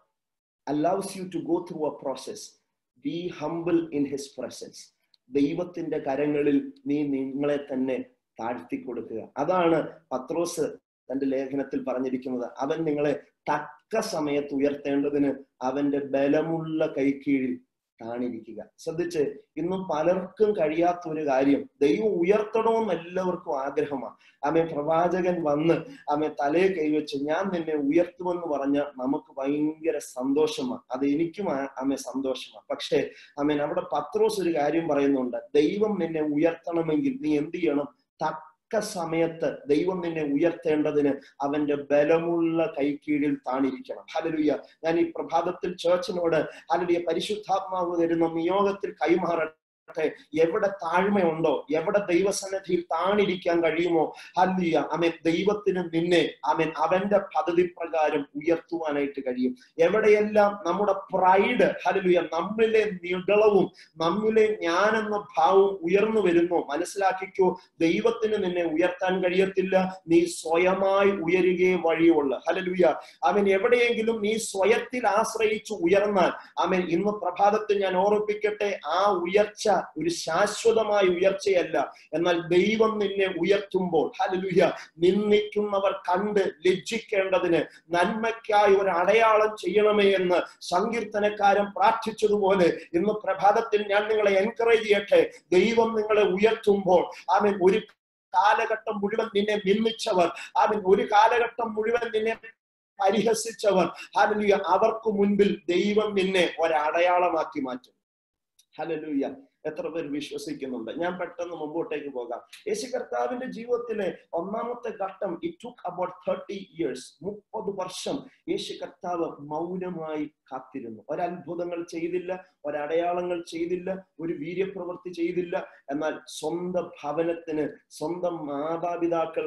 Speaker 1: allows you to go through a process be humble in his presence ദൈവത്തിന്റെ കരങ്ങളിൽ നീ നിങ്ങളെ തന്നെ താഴ്ത്തി കൊടുക്കുക അതാണ് പത്രോസ് തന്റെ ലേഖനത്തിൽ പറഞ്ഞിരിക്കുന്നത് അവൻ നിങ്ങളെ തക്ക സമയത്ത് ഉയർത്തേണ്ടതിന് അവന്റെ ബലമുള്ള കൈക്കീഴിൽ താണിരിക്കുക ശ്രദ്ധിച്ച് ഇന്നും പലർക്കും കഴിയാത്ത ഒരു കാര്യം ദൈവം ഉയർത്തണമെന്ന് എല്ലാവർക്കും ആഗ്രഹമാണ് ആമെ പ്രവാചകൻ വന്ന് ആമെ തലയെ കൈവച്ച് ഞാൻ നിന്നെ ഉയർത്തുമെന്ന് പറഞ്ഞ നമുക്ക് ഭയങ്കര സന്തോഷമാണ് അത് എനിക്കും ആമെ സന്തോഷമാണ് പക്ഷേ ആമേൻ അവിടെ പത്രോസ് ഒരു കാര്യം പറയുന്നുണ്ട് ദൈവം നിന്നെ ഉയർത്തണമെങ്കിൽ നീ എന്ത് ചെയ്യണം തക്ക സമയത്ത് ദൈവം നിന്നെ ഉയർത്തേണ്ടതിന് അവന്റെ ബലമുള്ള കൈക്കീഴിൽ താണിരിക്കണം ഹലലുയ്യ ഞാൻ ഈ പ്രഭാതത്തിൽ ചേർച്ചിനോട് ഹലലുയ പരിശുദ്ധാത്മാവ് തരുന്ന നിയോഗത്തിൽ കൈമാറട്ടെ എവിടെ താഴ്മയുണ്ടോ എവിടെ ദൈവസന്നിധിയിൽ താണിരിക്കാൻ കഴിയുമോ ഹല്ലിയ അമേൻ ദൈവത്തിന് നിന്നെ അമേൻ അവന്റെ പദ്ധതി പ്രകാരം ഉയർത്തുവാനായിട്ട് കഴിയും എവിടെയെല്ലാം നമ്മുടെ പ്രൈഡ് ഹലലുയ നമ്മിലെ നികളവും നമ്മിലെ ഞാനെന്ന ഭാവവും ഉയർന്നു വരുന്നു മനസ്സിലാക്കിക്കോ ദൈവത്തിന് നിന്നെ ഉയർത്താൻ കഴിയത്തില്ല നീ സ്വയമായി ഉയരുകയെ വഴിയുള്ളു ഹലലുയ അവൻ എവിടെയെങ്കിലും നീ സ്വയത്തിൽ ആശ്രയിച്ചു ഉയർന്നാൽ അവൻ ഇന്ന് പ്രഭാതത്തിൽ ഞാൻ ഓർമ്മിപ്പിക്കട്ടെ ആ ഉയർച്ച ഒരു ശാശ്വതമായ ഉയർച്ചയല്ല എന്നാൽ ദൈവം നിന്നെ ഉയർത്തുമ്പോൾ ഹലലുയ നിന്ദിക്കുന്നവർ കണ്ട് ലജ്ജിക്കേണ്ടതിന് നന്മയ്ക്കായി ഒരു അടയാളം ചെയ്യണമേ എന്ന് സങ്കീർത്തനക്കാരൻ പ്രാർത്ഥിച്ചതുപോലെ ഇന്ന് പ്രഭാതത്തിൽ ഞാൻ നിങ്ങളെ എൻകറേജ് ചെയ്യട്ടെ ദൈവം നിങ്ങളെ ഉയർത്തുമ്പോൾ അവൻ ഒരു കാലഘട്ടം മുഴുവൻ നിന്നെ നിന്ദിച്ചവർ അവൻ ഒരു കാലഘട്ടം മുഴുവൻ നിന്നെ പരിഹസിച്ചവർ ഹലലുയ അവർക്ക് മുൻപിൽ ദൈവം നിന്നെ ഒരടയാളമാക്കി മാറ്റും ഹലലുയ എത്ര പേർ വിശ്വസിക്കുന്നുണ്ട് ഞാൻ പെട്ടെന്ന് മുമ്പോട്ടേക്ക് പോകാം യേശു കർത്താവിന്റെ ജീവിതത്തിലെ ഒന്നാമത്തെ ഘട്ടം it took about thirty years മുപ്പത് വർഷം യേശു കർത്താവ് മൗനമായി കാത്തിരുന്നു ഒരത്ഭുതങ്ങൾ ചെയ്തില്ല ഒരടയാളങ്ങൾ ചെയ്തില്ല ഒരു വീര്യപ്രവൃത്തി ചെയ്തില്ല എന്നാൽ സ്വന്തം ഭവനത്തിന് സ്വന്തം മാതാപിതാക്കൾക്ക്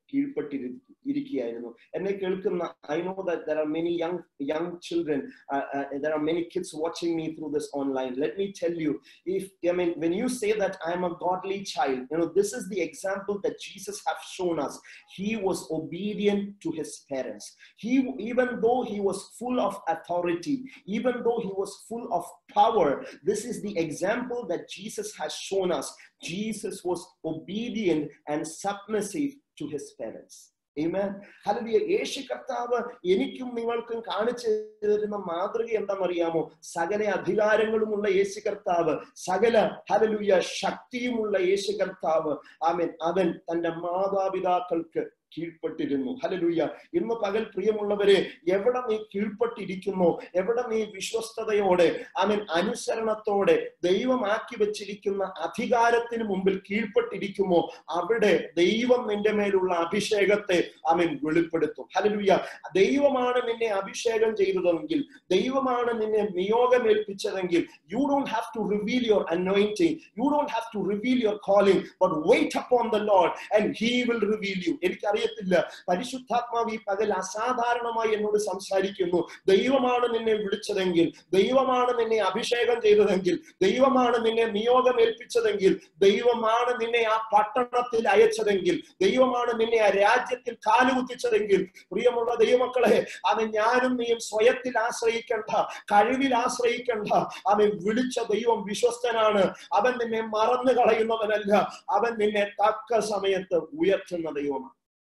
Speaker 1: കീഴ്പ്പെട്ടിരി ഇരിക്കുകയായിരുന്നു എന്നെ കേൾക്കുന്ന I know that there are many young young children there are many kids watching me through this online let me tell you if I mean when you say that I am a godly child, you know, this is the example that Jesus have shown us. He was obedient to his parents. He even though he was full of authority, even though he was full of power, this is the example that Jesus has shown us. Jesus was obedient and submissive to his parents. Amen. ഹല്ലേലൂയ യേശു കർത്താവ് എനിക്കും നിങ്ങൾക്കും കാണിച്ചു തരുന്ന മാതൃക എന്താണെന്നറിയാമോ സകല അധികാരങ്ങളുമുള്ള യേശു കർത്താവ് സകല ഹല്ലേലൂയ ശക്തിയുമുള്ള യേശു കർത്താവ് ആമേൻ അവൻ തന്റെ മാതാപിതാക്കൾക്ക് കീഴ്പ്പെട്ടിരുന്നു ഹലലൂയ ഇന്ന് പകൽ പ്രിയമുള്ളവരെ എവിടെ നീ കീഴ്പ്പെട്ടിരിക്കുന്നോ എവിടെ നീ വിശ്വസ്തയോടെ ആമൻ അനുസരണത്തോടെ ദൈവമാക്കി വെച്ചിരിക്കുന്ന അധികാരത്തിന് മുമ്പിൽ കീഴ്പ്പെട്ടിരിക്കുമോ അവിടെ ദൈവം നിന്റെ മേലുള്ള അഭിഷേകത്തെ അവൻ വെളിപ്പെടുത്തും ഹലലൂയ ദൈവമാണ് നിന്നെ അഭിഷേകം ചെയ്തതെങ്കിൽ ദൈവമാണ് നിന്നെ നിയോഗമേൽപ്പിച്ചതെങ്കിൽ you don't have to reveal your anointing you don't have to reveal your calling but wait upon the Lord and he will reveal you എനിക്കറിയത്തില്ല പരിശുദ്ധാത്മാവ് ഈ പകൽ അസാധാരണമായി എന്നോട് സംസാരിക്കുന്നു ദൈവമാണ് നിന്നെ വിളിച്ചതെങ്കിൽ ദൈവമാണ് നിന്നെ അഭിഷേകം ചെയ്തതെങ്കിൽ ദൈവമാണ് നിന്നെ നിയോഗമേൽപ്പിച്ചതെങ്കിൽ ദൈവമാണ് നിന്നെ ആ പട്ടണത്തിൽ അയച്ചതെങ്കിൽ ദൈവമാണ് നിന്നെ ആ രാജ്യത്തിൽ കാലുകുത്തിച്ചതെങ്കിൽ പ്രിയമുള്ള ദൈവമക്കളെ അവൻ ഞാനും നീയും സ്വയത്തിൽ ആശ്രയിക്കേണ്ട കഴിവിൽ ആശ്രയിക്കേണ്ട അവൻ വിളിച്ച ദൈവം വിശ്വസ്തനാണ് അവൻ നിന്നെ മറന്നു കളയുന്നവനല്ല അവൻ നിന്നെ തക്ക സമയത്ത് ഉയർത്തുന്ന ദൈവമാണ്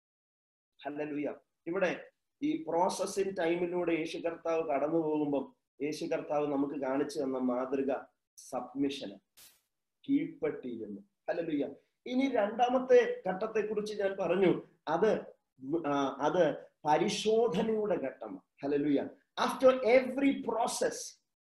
Speaker 1: ഹല്ലേലൂയ ഇവിടെ ഈ പ്രോസസ്സിംഗ് ടൈമിലൂടെ യേശു കർത്താവ് കടന്നു പോകുമ്പോൾ യേശു കർത്താവ് നമുക്ക് കാണിച്ചു തന്ന മാതൃക സബ്മിഷൻ കീഴ്പ്പെട്ടിരുന്നു ഹല്ലേലൂയ ഇനി രണ്ടാമത്തെ ഘട്ടത്തെ കുറിച്ച് ഞാൻ പറഞ്ഞു അത് ആ, അത് പരിശോധനയുടെ ഘട്ടമാണ് ഹല്ലേലൂയ ആഫ്റ്റർ എവറി പ്രോസസ്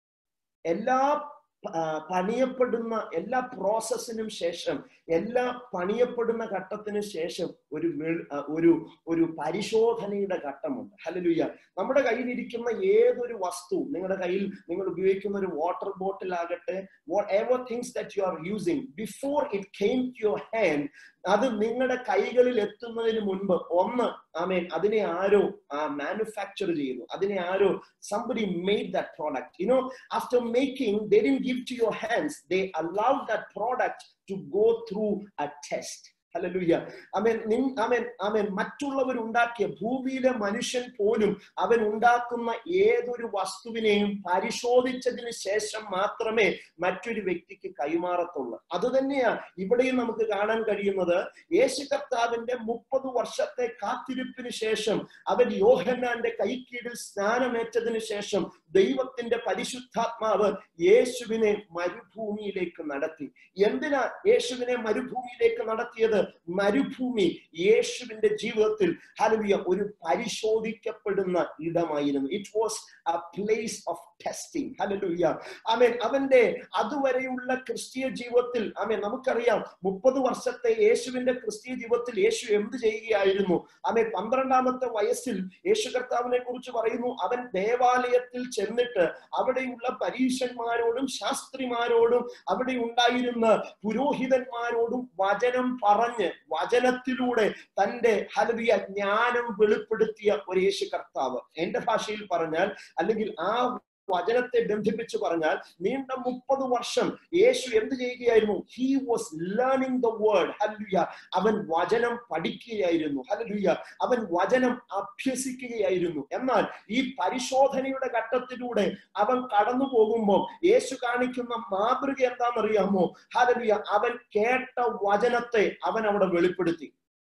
Speaker 1: എല്ലാ ആ, പണിയപ്പെടുന്ന എല്ലാ പ്രോസസ്സിനും ശേഷം എല്ലാ പണിയപ്പെടുന്ന ഘട്ടത്തിന് ശേഷം ഒരു വെൾ- ആ, ഒരു ഒരു പരിശോധനയുടെ ഘട്ടമുണ്ട് ഹലലുയ നമ്മുടെ കയ്യിലിരിക്കുന്ന ഏതൊരു വസ്തു നിങ്ങളുടെ കയ്യിൽ നിങ്ങൾ ഉപയോഗിക്കുന്ന ഒരു വാട്ടർ ബോട്ടിൽ ആകട്ടെ whatever things that you are using before it came to your hand അത് നിങ്ങളുടെ കൈകളിൽ എത്തുന്നതിന് മുൻപ് ഒന്ന് ആമേൻ അതിനെ ആരോ മാനുഫാക്ചർ ചെയ്യുന്നു അതിനെ ആരോ somebody made that product you know after making they didn't give to your hands they allow that product to go through a test ഹല്ലേലൂയ അവൻ നിൻ അവൻ അവൻ മറ്റുള്ളവർ ഉണ്ടാക്കിയ ഭൂമിയിലെ മനുഷ്യൻ പോലും അവൻ ഉണ്ടാക്കുന്ന ഏതൊരു വസ്തുവിനെയും പരിശോധിച്ചതിന് ശേഷം മാത്രമേ മറ്റൊരു വ്യക്തിക്ക് കൈമാറത്തുള്ളൂ അത് തന്നെയാ ഇവിടെയും നമുക്ക് കാണാൻ കഴിയുന്നത് യേശു കർത്താവിന്റെ മുപ്പത് വർഷത്തെ കാത്തിരിപ്പിന് ശേഷം അവൻ യോഹന്നാന്റെ കൈക്കീഴിൽ സ്നാനമേറ്റതിന് ശേഷം ദൈവത്തിന്റെ പരിശുദ്ധാത്മാവ് യേശുവിനെ മരുഭൂമിയിലേക്ക് നടത്തി എന്തിനാ യേശുവിനെ മരുഭൂമിയിലേക്ക് നടത്തിയത് മരുഭൂമി യേശുവിന്റെ ജീവിതത്തിൽ ഹലുവിയ ഒരു പരിശോധിക്കപ്പെടുന്ന ഇടമായിരുന്നു it was a place of testing ഹലലുയ്യ ആമേൻ അവന്റെ അതുവരെയുള്ള ക്രിസ്തീയ ജീവിതത്തിൽ ആമേൻ നമുക്കറിയാം മുപ്പത് വർഷത്തെ യേശുവിന്റെ ക്രിസ്തീയ ജീവിതത്തിൽ യേശു എന്ത് ചെയ്യുകയായിരുന്നു ആമേൻ പന്ത്രണ്ടാമത്തെ വയസ്സിൽ യേശു കർത്താവിനെ കുറിച്ച് പറയുന്നു അവൻ ദേവാലയത്തിൽ ചെന്നിട്ട് അവിടെയുള്ള പരീശന്മാരോടും ശാസ്ത്രിമാരോടും അവിടെ ഉണ്ടായിരുന്ന പുരോഹിതന്മാരോടും വചനം പറഞ്ഞ് വചനത്തിലൂടെ തന്റെ ഹലവിയ ജ്ഞാനം വെളിപ്പെടുത്തിയ ഒരു യേശു കർത്താവ് എന്റെ ഭാഷയിൽ പറഞ്ഞാൽ അല്ലെങ്കിൽ ആ വചനത്തെ ബന്ധിപ്പിച്ച് പറഞ്ഞാൽ നീണ്ട മുപ്പത് വർഷം യേശു എന്ത് ചെയ്യുകയായിരുന്നു he was learning the word ഹല്ലുയ അവൻ വചനം പഠിക്കുകയായിരുന്നു ഹല്ലുയ അവൻ വചനം അഭ്യസിക്കുകയായിരുന്നു എന്നാൽ ഈ പരിശോധനയുടെ ഘട്ടത്തിലൂടെ അവൻ കടന്നു പോകുമ്പോൾ യേശു കാണിക്കുന്ന മാതൃക എന്താണെന്നറിയാമോ ഹല്ലുയ അവൻ കേട്ട വചനത്തെ അവൻ അവിടെ വെളിപ്പെടുത്തി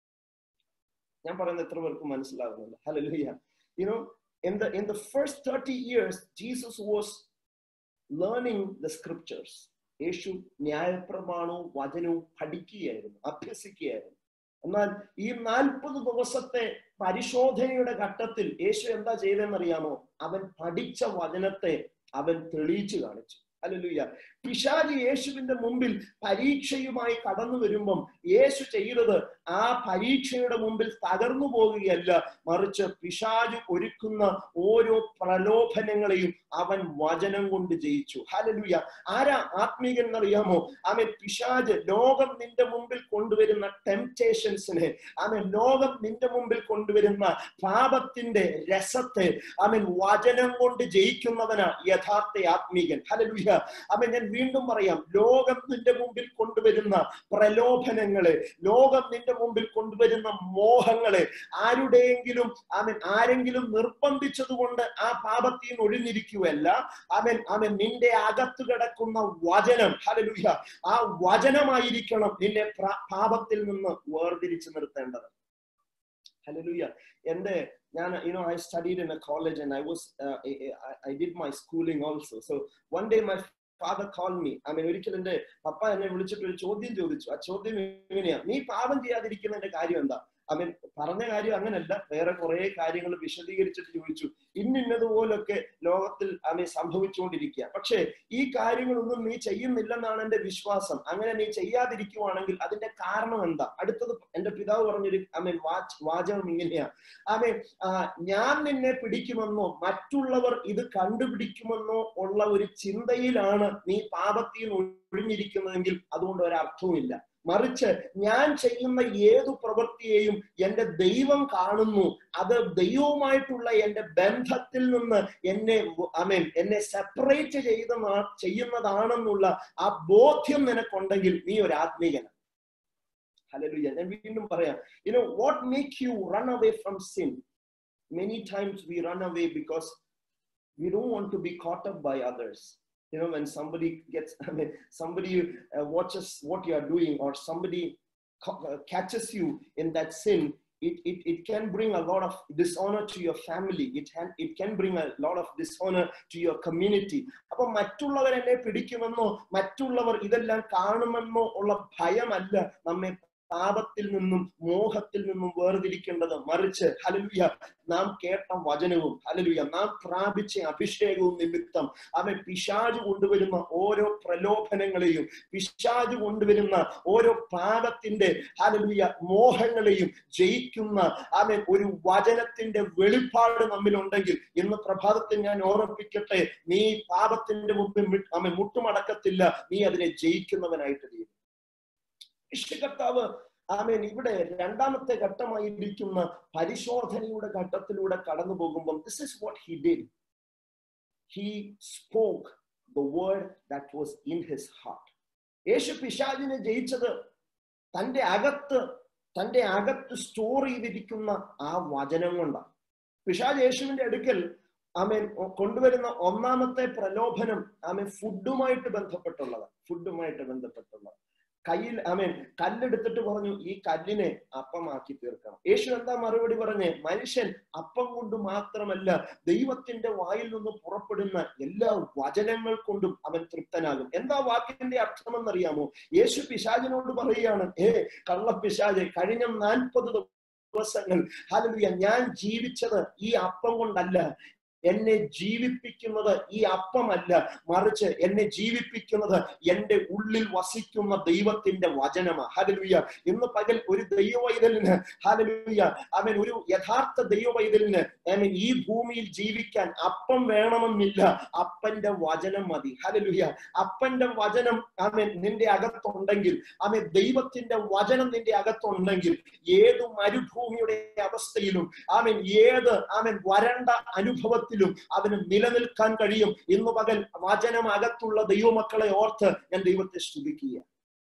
Speaker 1: ഞാൻ പറയുന്നത് എത്ര പേർക്ക് മനസ്സിലാകുന്നില്ല ഹല്ലുയ you know in the in the first 30 years jesus was learning the scriptures യേശു ന്യായപ്രമാണവും വചനവും പഠിക്കുകയായിരുന്നു അഭ്യസിക്കുകയായിരുന്നു എന്നാൽ ഈ നാൽപ്പത് ദിവസത്തെ പരിശോധനയുടെ ഘട്ടത്തിൽ യേശു എന്താ ചെയ്തതെന്നറിയാമോ അവൻ പഠിച്ച വചനത്തെ അവൻ തെളിയിച്ചു കാണിച്ചു അല്ലല്ലുയ്യ പിശാജ് യേശുവിന്റെ മുമ്പിൽ പരീക്ഷയുമായി കടന്നു വരുമ്പം യേശു ചെയ്തത് ആ പരീക്ഷയുടെ മുമ്പിൽ തകർന്നു പോകുകയല്ല മറിച്ച് പിശാജ് ഒരുക്കുന്ന ഓരോ പ്രലോഭനങ്ങളെയും അവൻ വചനം കൊണ്ട് ജയിച്ചു ഹലലുയ ആരാ ആത്മീകൻ എന്നറിയാമോ അവൻ പിശാജ് ലോകം നിന്റെ മുമ്പിൽ കൊണ്ടുവരുന്ന ടെംപ്റ്റേഷൻസിനെ അവൻ ലോകം നിന്റെ മുമ്പിൽ കൊണ്ടുവരുന്ന പാപത്തിന്റെ രസത്തെ അവൻ വചനം കൊണ്ട് ജയിക്കുന്നവനാ യഥാർത്ഥ ആത്മീകൻ ഹലലുയ അവൻ ഞാൻ വീണ്ടും പറയാം ലോകം നിന്റെ മുമ്പിൽ കൊണ്ടുവരുന്ന പ്രലോഭനങ്ങളെ ലോകം നിന്റെ മുമ്പിൽ കൊണ്ടുവരുന്ന മോഹങ്ങളെ ആരുടെയെങ്കിലും അവൻ ആരെങ്കിലും നിർബന്ധിച്ചതുകൊണ്ട് ആ പാപത്തിൽ നിന്ന് ഒഴിഞ്ഞിരിക്കുകയല്ല അവൻ അവൻ നിന്റെ അകത്ത് കിടക്കുന്ന വചനം ഹലലുയ ആ വചനമായിരിക്കണം നിന്നെ പാപത്തിൽ നിന്ന് വേർതിരിച്ചു നിർത്തേണ്ടത് ഹലലുയ എന്റെ ഞാൻ you know I studied in a college and I was I did my schooling also so one day my father call me I mean ഒരിക്കൽ എന്റെ പപ്പ എന്നെ വിളിച്ചിട്ട് ഒരു ചോദ്യം ചോദിച്ചു ആ ചോദ്യം എങ്ങനെയാ നീ പാപം ചെയ്യാതിരിക്കുന്നതിന്റെ കാര്യം എന്താ ഐ മീൻ പറഞ്ഞ കാര്യം അങ്ങനല്ല വേറെ കുറെ കാര്യങ്ങൾ വിശദീകരിച്ചിട്ട് ചോദിച്ചു ഇന്നിന്നതുപോലൊക്കെ ലോകത്തിൽ ഐ മീൻ സംഭവിച്ചുകൊണ്ടിരിക്കുക പക്ഷേ ഈ കാര്യങ്ങളൊന്നും നീ ചെയ്യുന്നില്ലെന്നാണ് എന്റെ വിശ്വാസം അങ്ങനെ നീ ചെയ്യാതിരിക്കുവാണെങ്കിൽ അതിന്റെ കാരണം എന്താ അടുത്തത് എന്റെ പിതാവ് പറഞ്ഞൊരു ഐ മീൻ വാച്ച് വാചകം ഇങ്ങനെയാ ഐ മീൻ ഞാൻ നിന്നെ പിടിക്കുമെന്നോ മറ്റുള്ളവർ ഇത് കണ്ടുപിടിക്കുമെന്നോ ഉള്ള ഒരു ചിന്തയിലാണ് നീ പാപത്തിൽ നിന്ന് ഒഴിഞ്ഞിരിക്കുന്നതെങ്കിൽ അതുകൊണ്ട് ഒരർത്ഥവുമില്ല മറിച്ച് ഞാൻ ചെയ്യുന്ന ഏതു പ്രവൃത്തിയെയും എന്റെ ദൈവം കാണുന്നു അത് ദൈവവുമായിട്ടുള്ള എന്റെ ബന്ധത്തിൽ നിന്ന് എന്നെ അമേൻ എന്നെ സെപ്പറേറ്റ് ചെയ്ത ചെയ്യുന്നതാണെന്നുള്ള ആ ബോധ്യം നിനക്കുണ്ടെങ്കിൽ നീ ഒരു ആത്മീയനാണ് ഹലലുയ ഞാൻ വീണ്ടും പറയാം you know what make you run away from sin many times we run away because we don't want to be caught up by others you know when somebody gets i mean somebody uh, watches what you are doing or somebody uh, catches you in that sin it, it, it can bring a lot of dishonor to your family it can it can bring a lot of dishonor to your community അപ്പൊ മറ്റുള്ളവർ എന്നെ പിടിക്കുമെന്നോ മറ്റുള്ളവർ ഇതെല്ലാം കാണുമെന്നോ ഉള്ള ഭയമല്ല നമ്മെ പാപത്തിൽ നിന്നും മോഹത്തിൽ നിന്നും വേർതിരിക്കേണ്ടത് മറിച്ച് ഹലലുയ നാം കേട്ട വചനവും ഹലലുയ നാം പ്രാപിച്ച അഭിഷേകവും നിമിത്തം അവൻ പിശാജ് കൊണ്ടുവരുന്ന ഓരോ പ്രലോഭനങ്ങളെയും പിശാജ് കൊണ്ടുവരുന്ന ഓരോ പാപത്തിന്റെ ഹലലുയ മോഹങ്ങളെയും ജയിക്കുന്ന അവൻ ഒരു വചനത്തിന്റെ വെളിപ്പാട് നമ്മിലുണ്ടെങ്കിൽ ഇന്ന് പ്രഭാതത്തിൽ ഞാൻ ഓർമ്മിപ്പിക്കട്ടെ നീ പാപത്തിന്റെ മുമ്പിൽ അവൻ മുട്ടുമടക്കത്തില്ല നീ അതിനെ ജയിക്കുന്നവനായിട്ട് തീരും ഇഷ്ടകർത്താവ് ആമേൻ ഇവിടെ രണ്ടാമത്തെ ഘട്ടമായിരിക്കുന്ന പരിശോധനയുടെ ഘട്ടത്തിലൂടെ കടന്നു പോകുമ്പോൾ this is what he did he spoke the word that was in his heart യേശു പിശാചിനെ ജയിച്ചത് തന്റെ അകത്ത് തന്റെ അകത്ത് സ്റ്റോർ ചെയ്തിരിക്കുന്ന ആ വചനം കൊണ്ടാണ് പിശാജ് യേശുവിന്റെ അടുക്കൽ ആമേൻ കൊണ്ടുവരുന്ന ഒന്നാമത്തെ പ്രലോഭനം ആമേൻ ഫുഡുമായിട്ട് ബന്ധപ്പെട്ടുള്ളത് ഫുഡുമായിട്ട് ബന്ധപ്പെട്ടുള്ളത് കയ്യിൽ ആമേൻ കല്ലെടുത്തിട്ട് പറഞ്ഞു ഈ കല്ലിനെ അപ്പമാക്കി തീർക്കണം യേശു എന്താ മറുപടി പറഞ്ഞേ മനുഷ്യൻ അപ്പം കൊണ്ട് മാത്രമല്ല ദൈവത്തിന്റെ വായിൽ നിന്ന് പുറപ്പെടുന്ന എല്ലാ വചനങ്ങൾ കൊണ്ടും അവൻ തൃപ്തനാകും എന്താ വാക്കിന്റെ അർത്ഥമെന്നറിയാമോ യേശു പിശാചിനോട് പറയുകയാണ് ഏ കള്ള പിശാജ് കഴിഞ്ഞ നാൽപ്പത് ദിവസങ്ങൾ ഹലലുയ ഞാൻ ജീവിച്ചത് ഈ അപ്പം കൊണ്ടല്ല എന്നെ ജീവിപ്പിക്കുന്നത് ഈ അപ്പമല്ല മറിച്ച് എന്നെ ജീവിപ്പിക്കുന്നത് എന്റെ ഉള്ളിൽ വസിക്കുന്ന ദൈവത്തിന്റെ വചനമാണ് ഹലലുയ ഇന്ന് പകൽ ഒരു ദൈവവൈതലിന് ഹലലുയ അവൻ ഒരു യഥാർത്ഥ ദൈവവൈതലിന് അവൻ ഈ ഭൂമിയിൽ ജീവിക്കാൻ അപ്പം വേണമെന്നില്ല അപ്പന്റെ വചനം മതി ഹലലുയ അപ്പന്റെ വചനം അവൻ നിന്റെ അകത്തുണ്ടെങ്കിൽ അവൻ ദൈവത്തിന്റെ വചനം നിന്റെ അകത്തുണ്ടെങ്കിൽ ഏത് മരുഭൂമിയുടെ അവസ്ഥയിലും അവൻ ഏത് അവൻ വരണ്ട അനുഭവത്തിൽ ത്തിലും അവന് നിലനിൽക്കാൻ കഴിയും ഇന്ന് പകൽ വചനം അകത്തുള്ള ദൈവമക്കളെ ഓർത്ത് ഞാൻ ദൈവത്തെ സ്തുതിക്കുക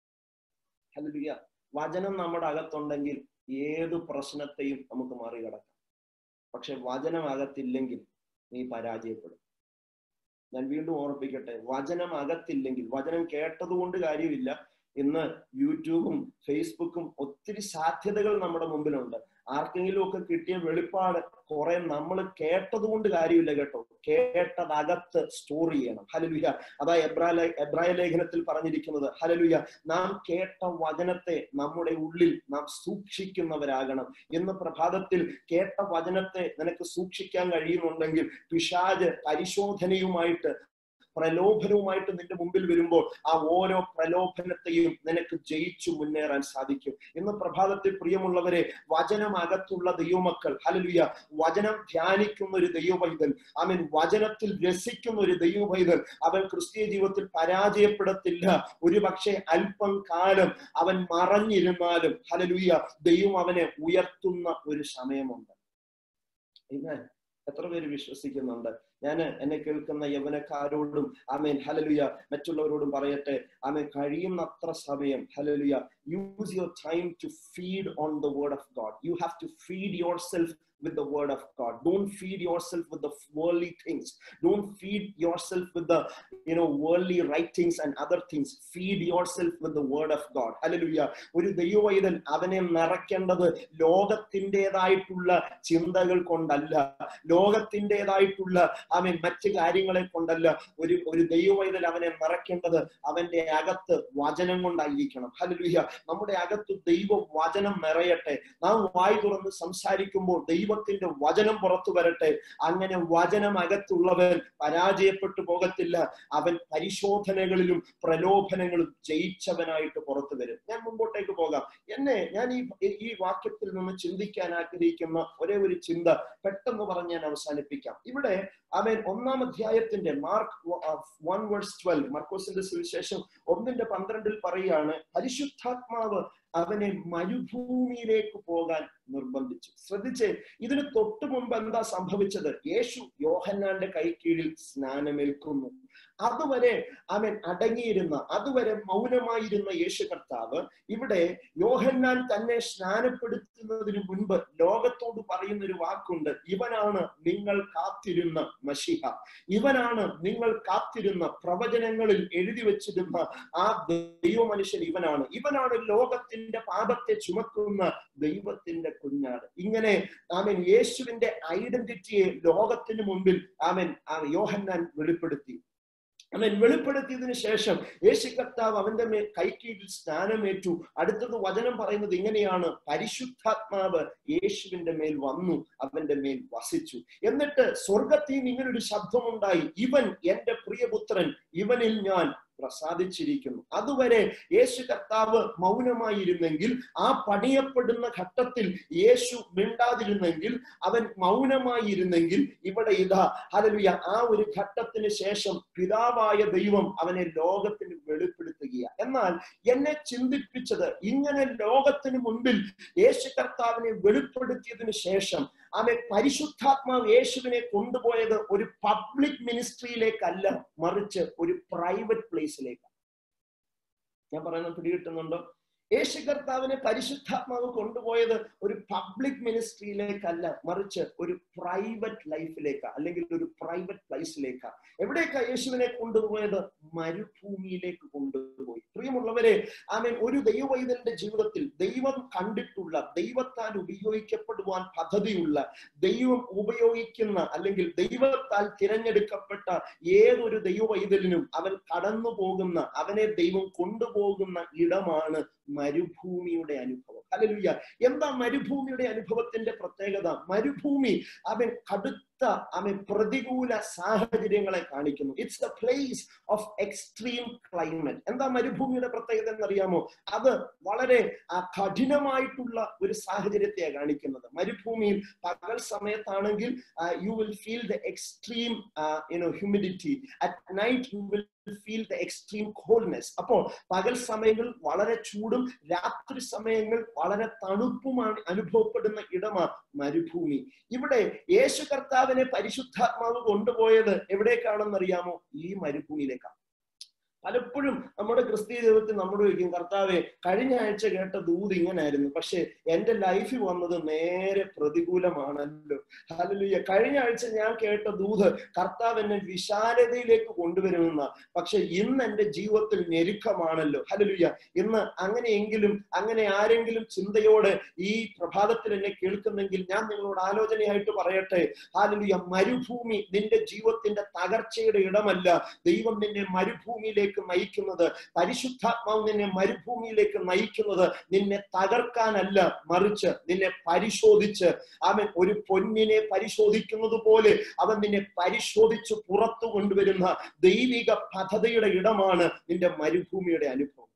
Speaker 1: ഹല്ലേലൂയ വചനം നമ്മുടെ അകത്തുണ്ടെങ്കിൽ ഏത് പ്രശ്നത്തെയും നമുക്ക് മറികടക്കാം പക്ഷെ വചനം അകത്തില്ലെങ്കിൽ നീ പരാജയപ്പെടും ഞാൻ വീണ്ടും ഓർപ്പിക്കട്ടെ വചനം അകത്തില്ലെങ്കിൽ വചനം കേട്ടതുകൊണ്ട് കാര്യമില്ല ഇന്ന് യൂട്യൂബും ഫേസ്ബുക്കും ഒത്തിരി സാധ്യതകൾ നമ്മുടെ മുമ്പിലുണ്ട് ആർക്കെങ്കിലും ഒക്കെ കിട്ടിയ വെളിപ്പാട് കുറെ നമ്മൾ കേട്ടത് കൊണ്ട് കാര്യമില്ല കേട്ടോ കേട്ടതകത്ത് സ്റ്റോർ ചെയ്യണം ഹലലുയ അതാ എബ്രായ എബ്രായ ലേഖനത്തിൽ പറഞ്ഞിരിക്കുന്നത് ഹലലുയ നാം കേട്ട വചനത്തെ നമ്മുടെ ഉള്ളിൽ നാം സൂക്ഷിക്കുന്നവരാകണം ഇന്ന് പ്രഭാതത്തിൽ കേട്ട വചനത്തെ നിനക്ക് സൂക്ഷിക്കാൻ കഴിയുന്നുണ്ടെങ്കിൽ പിശാജ് പരിശോധനയുമായിട്ട് പ്രലോഭനവുമായിട്ട് നിന്റെ മുമ്പിൽ വരുമ്പോൾ ആ ഓരോ പ്രലോഭനത്തെയും നിനക്ക് ജയിച്ചു മുന്നേറാൻ സാധിക്കും ഇന്ന് പ്രഭാതത്തിൽ പ്രിയമുള്ളവരെ വചനമകത്തുള്ള ദൈവമക്കൾ ഹലലുയ വചനം ധ്യാനിക്കുന്ന ഒരു ദൈവപൈതൽ അവൻ വചനത്തിൽ രസിക്കുന്ന ഒരു ദൈവപൈതൽ അവൻ ക്രിസ്തീയ ജീവിതത്തിൽ പരാജയപ്പെടത്തില്ല ഒരു പക്ഷേ അല്പം കാലം അവൻ മറഞ്ഞിരുന്നാലും ഹലലുയ ദൈവം അവനെ ഉയർത്തുന്ന ഒരു സമയമുണ്ട് Amen. എത്ര പേര് വിശ്വസിക്കുന്നുണ്ട് ഞാൻ എന്നെ കേൾക്കുന്ന യവനക്കാരോടും ആമേൻ ഹലലുയ മറ്റുള്ളവരോടും പറയട്ടെ ആമേൻ കഴിയുന്നത്ര സമയം ഹലലുയ use your time to feed on the word of God you have to feed yourself with the word of God. Don't feed yourself with the worldly things. Don't feed yourself with the you know worldly writings and other things. Feed yourself with the word of God. Hallelujah. ഒരു ദൈവവൈതൽ അവനെ നിറയ്ക്കേണ്ടത് ലോകത്തിൻ്റെതായിട്ടുള്ള ചിന്തകൾ കൊണ്ടല്ല ലോകത്തിൻ്റെതായിട്ടുള്ള അവൻ മറ്റ് കാര്യങ്ങളെ കൊണ്ടല്ല ഒരു ഒരു ദൈവവൈതൽ അവനെ നിറയ്ക്കേണ്ടത് അവന്റെ അകത്ത് വചനം കൊണ്ടായിരിക്കണം ഹല്ലേലൂയ നമ്മുടെ അകത്ത് ദൈവ വചനം നിറയട്ടെ നാം വായി തുറന്ന് സംസാരിക്കുമ്പോൾ ദൈവത്തിന്റെ വചനം പുറത്തു വരട്ടെ അങ്ങനെ വചനം അകത്തുള്ളവൻ പരാജയപ്പെട്ടു പോകത്തില്ല അവൻ പരിശോധനകളിലും പ്രലോഭനങ്ങളും ജയിച്ചവനായിട്ട് പുറത്തു വരും ഞാൻ മുമ്പോട്ടേക്ക് പോകാം എന്നെ ഞാൻ ഈ ഈ വാക്യത്തിൽ നിന്ന് ചിന്തിക്കാൻ ആഗ്രഹിക്കുന്ന ഒരേ ഒരു ചിന്ത പെട്ടെന്ന് പറഞ്ഞ് ഞാൻ അവസാനിപ്പിക്കാം ഇവിടെ അവൻ ഒന്നാം അധ്യായത്തിന്റെ മാർക്ക് വൺ വേഴ്സ് ട്വൽവ് മർക്കോസിന്റെ സുവിശേഷം ഒന്നിന്റെ പന്ത്രണ്ടിൽ പറയുകയാണ് പരിശുദ്ധാത്മാവ് അവനെ മരുഭൂമിയിലേക്ക് പോകാൻ നിർബന്ധിച്ചു ശ്രദ്ധിച്ച് ഇതിന് തൊട്ടു മുമ്പ് എന്താ സംഭവിച്ചത് യേശു യോഹന്നാന്റെ കൈക്കീഴിൽ സ്നാനമേൽക്കുന്നു അതുവരെ അവൻ അടങ്ങിയിരുന്ന അതുവരെ മൗനമായിരുന്ന യേശു കർത്താവ് ഇവിടെ യോഹന്നാൻ തന്നെ സ്നാനപ്പെടുത്തുന്നതിന് മുൻപ് ലോകത്തോട് പറയുന്ന ഒരു വാക്കുണ്ട് ഇവനാണ് നിങ്ങൾ കാത്തിരുന്ന മഷിഹ ഇവനാണ് നിങ്ങൾ കാത്തിരുന്ന പ്രവചനങ്ങളിൽ എഴുതി വെച്ചിരുന്ന ആ ദൈവ മനുഷ്യൻ ഇവനാണ് ഇവനാണ് ലോകത്തിന്റെ പാപത്തെ ചുമക്കുന്ന ദൈവത്തിന്റെ കുഞ്ഞാട് ഇങ്ങനെ ആമൻ യേശുവിന്റെ ഐഡന്റിറ്റിയെ ലോകത്തിന് മുൻപിൽ ആമൻ യോഹന്നാൻ വെളിപ്പെടുത്തി അവൻ വെളിപ്പെടുത്തിയതിനു ശേഷം യേശു കർത്താവ് അവന്റെ മേൽ കൈക്കീഴിൽ സ്നാനമേറ്റു അടുത്തത് വചനം പറയുന്നത് ഇങ്ങനെയാണ് പരിശുദ്ധാത്മാവ് യേശുവിന്റെ മേൽ വന്നു അവന്റെ മേൽ വസിച്ചു എന്നിട്ട് സ്വർഗത്തിൽ നിന്ന് ഇങ്ങനൊരു ശബ്ദമുണ്ടായി ഇവൻ എന്റെ പ്രിയപുത്രൻ ഇവനിൽ ഞാൻ പ്രസാദിച്ചിരിക്കുന്നു അതുവരെ യേശു കർത്താവ് മൗനമായിരുന്നെങ്കിൽ ആ പണിയപ്പെടുന്ന ഘട്ടത്തിൽ യേശു മിണ്ടാതിരുന്നെങ്കിൽ അവൻ മൗനമായിരുന്നെങ്കിൽ ഇവിടെ ഇതാ ഹലലുയ ആ ഒരു ഘട്ടത്തിന് ശേഷം പിതാവായ ദൈവം അവനെ ലോകത്തിന് വെളിപ്പെടുത്തുകയാണ് എന്നാൽ എന്നെ ചിന്തിപ്പിച്ചത് ഇങ്ങനെ ലോകത്തിന് മുൻപിൽ യേശു കർത്താവിനെ വെളിപ്പെടുത്തിയതിനു ശേഷം അവൻ പരിശുദ്ധാത്മാവ് യേശുവിനെ കൊണ്ടുപോയത് ഒരു പബ്ലിക് മിനിസ്ട്രിയിലേക്കല്ല മറിച്ച് ഒരു പ്രൈവറ്റ് പ്ലേസിലേക്ക് ഞാൻ പറയുന്നത് പിടികിട്ടുന്നുണ്ടോ യേശു കർത്താവിനെ പരിശുദ്ധാത്മാവ് കൊണ്ടുപോയത് ഒരു പബ്ലിക് മിനിസ്ട്രിയിലേക്കല്ല മറിച്ച് ഒരു പ്രൈവറ്റ് ലൈഫിലേക്കാ അല്ലെങ്കിൽ ഒരു പ്രൈവറ്റ് പ്ലേസിലേക്കാ എവിടേക്കാ യേശുവിനെ കൊണ്ടുപോയത് മരുഭൂമിയിലേക്ക് കൊണ്ടുപോയി പ്രിയമുള്ളവരെ ആമേൻ ഒരു ദൈവവൈതന്റെ ജീവിതത്തിൽ ദൈവം കണ്ടിട്ടുള്ള ദൈവത്താൽ ഉപയോഗിക്കപ്പെടുവാൻ പദ്ധതിയുള്ള ദൈവം ഉപയോഗിക്കുന്ന അല്ലെങ്കിൽ ദൈവത്താൽ തിരഞ്ഞെടുക്കപ്പെട്ട ഏതൊരു ദൈവവൈതലിനും അവൻ കടന്നു പോകുന്ന അവനെ ദൈവം കൊണ്ടുപോകുന്ന ഇടമാണ് മരുഭൂമിയുടെ അനുഭവം അല്ലെ എന്താ മരുഭൂമിയുടെ അനുഭവത്തിന്റെ പ്രത്യേകത മരുഭൂമി അവൻ കടുത്ത അവൻ പ്രതികൂല സാഹചര്യങ്ങളെ കാണിക്കുന്നു it's a place of extreme climate എന്താ മരുഭൂമിയുടെ പ്രത്യേകത എന്നറിയാമോ അത് വളരെ കഠിനമായിട്ടുള്ള ഒരു സാഹചര്യത്തെയാണ് കാണിക്കുന്നത് മരുഭൂമിയിൽ പകൽ സമയത്താണെങ്കിൽ you will feel the extreme you know humidity at night you will feel the extreme coldness അപ്പോൾ പകൽ സമയങ്ങളിൽ വളരെ ചൂടും രാത്രി സമയങ്ങൾ വളരെ തണുപ്പുമാണ് അനുഭവപ്പെടുന്ന ഇടമാണ് മരുഭൂമി ഇവിടെ യേശു കർത്താവിനെ പരിശുദ്ധാത്മാവ് കൊണ്ടുപോയത് എവിടേക്കാണെന്നറിയാമോ ഈ മരുഭൂമിയിലേക്കാണ് പലപ്പോഴും നമ്മുടെ ക്രിസ്തീയ ജീവിതത്തിൽ നമ്മുടെ ചോദിക്കും കർത്താവെ കഴിഞ്ഞ ആഴ്ച കേട്ട ദൂത് ഇങ്ങനായിരുന്നു പക്ഷെ എന്റെ ലൈഫിൽ വന്നത് നേരെ പ്രതികൂലമാണല്ലോ ഹലലുയ്യ കഴിഞ്ഞ ആഴ്ച ഞാൻ കേട്ട ദൂത് കർത്താവ് എന്നെ വിശാലതയിലേക്ക് കൊണ്ടുവരുമെന്ന പക്ഷെ ഇന്ന് എന്റെ ജീവിതത്തിൽ ഞെരുക്കമാണല്ലോ ഹലലുയ്യ ഇന്ന് അങ്ങനെയെങ്കിലും അങ്ങനെ ആരെങ്കിലും ചിന്തയോടെ ഈ പ്രഭാതത്തിൽ എന്നെ കേൾക്കുന്നെങ്കിൽ ഞാൻ നിങ്ങളോട് ആലോചനയായിട്ട് പറയട്ടെ ഹാലലുയ്യ മരുഭൂമി നിന്റെ ജീവിതത്തിന്റെ തകർച്ചയുടെ ഇടമല്ല ദൈവം നിന്നെ മരുഭൂമിയിലേക്ക് മരുഭൂമിയിലേക്ക് നയിക്കുന്നത് പരിശുദ്ധാത്മാവ് നിന്നെ മരുഭൂമിയിലേക്ക് നയിക്കുന്നത് നിന്നെ തകർക്കാനല്ല മറിച്ച് നിന്നെ പരിശോധിച്ച് അവൻ ഒരു പൊന്നിനെ പരിശോധിക്കുന്നത് പോലെ അവൻ നിന്നെ പരിശോധിച്ച് പുറത്തു കൊണ്ടുവരുന്ന ദൈവിക പദ്ധതിയുടെ ഇടമാണ് നിന്റെ മരുഭൂമിയുടെ അനുഭവം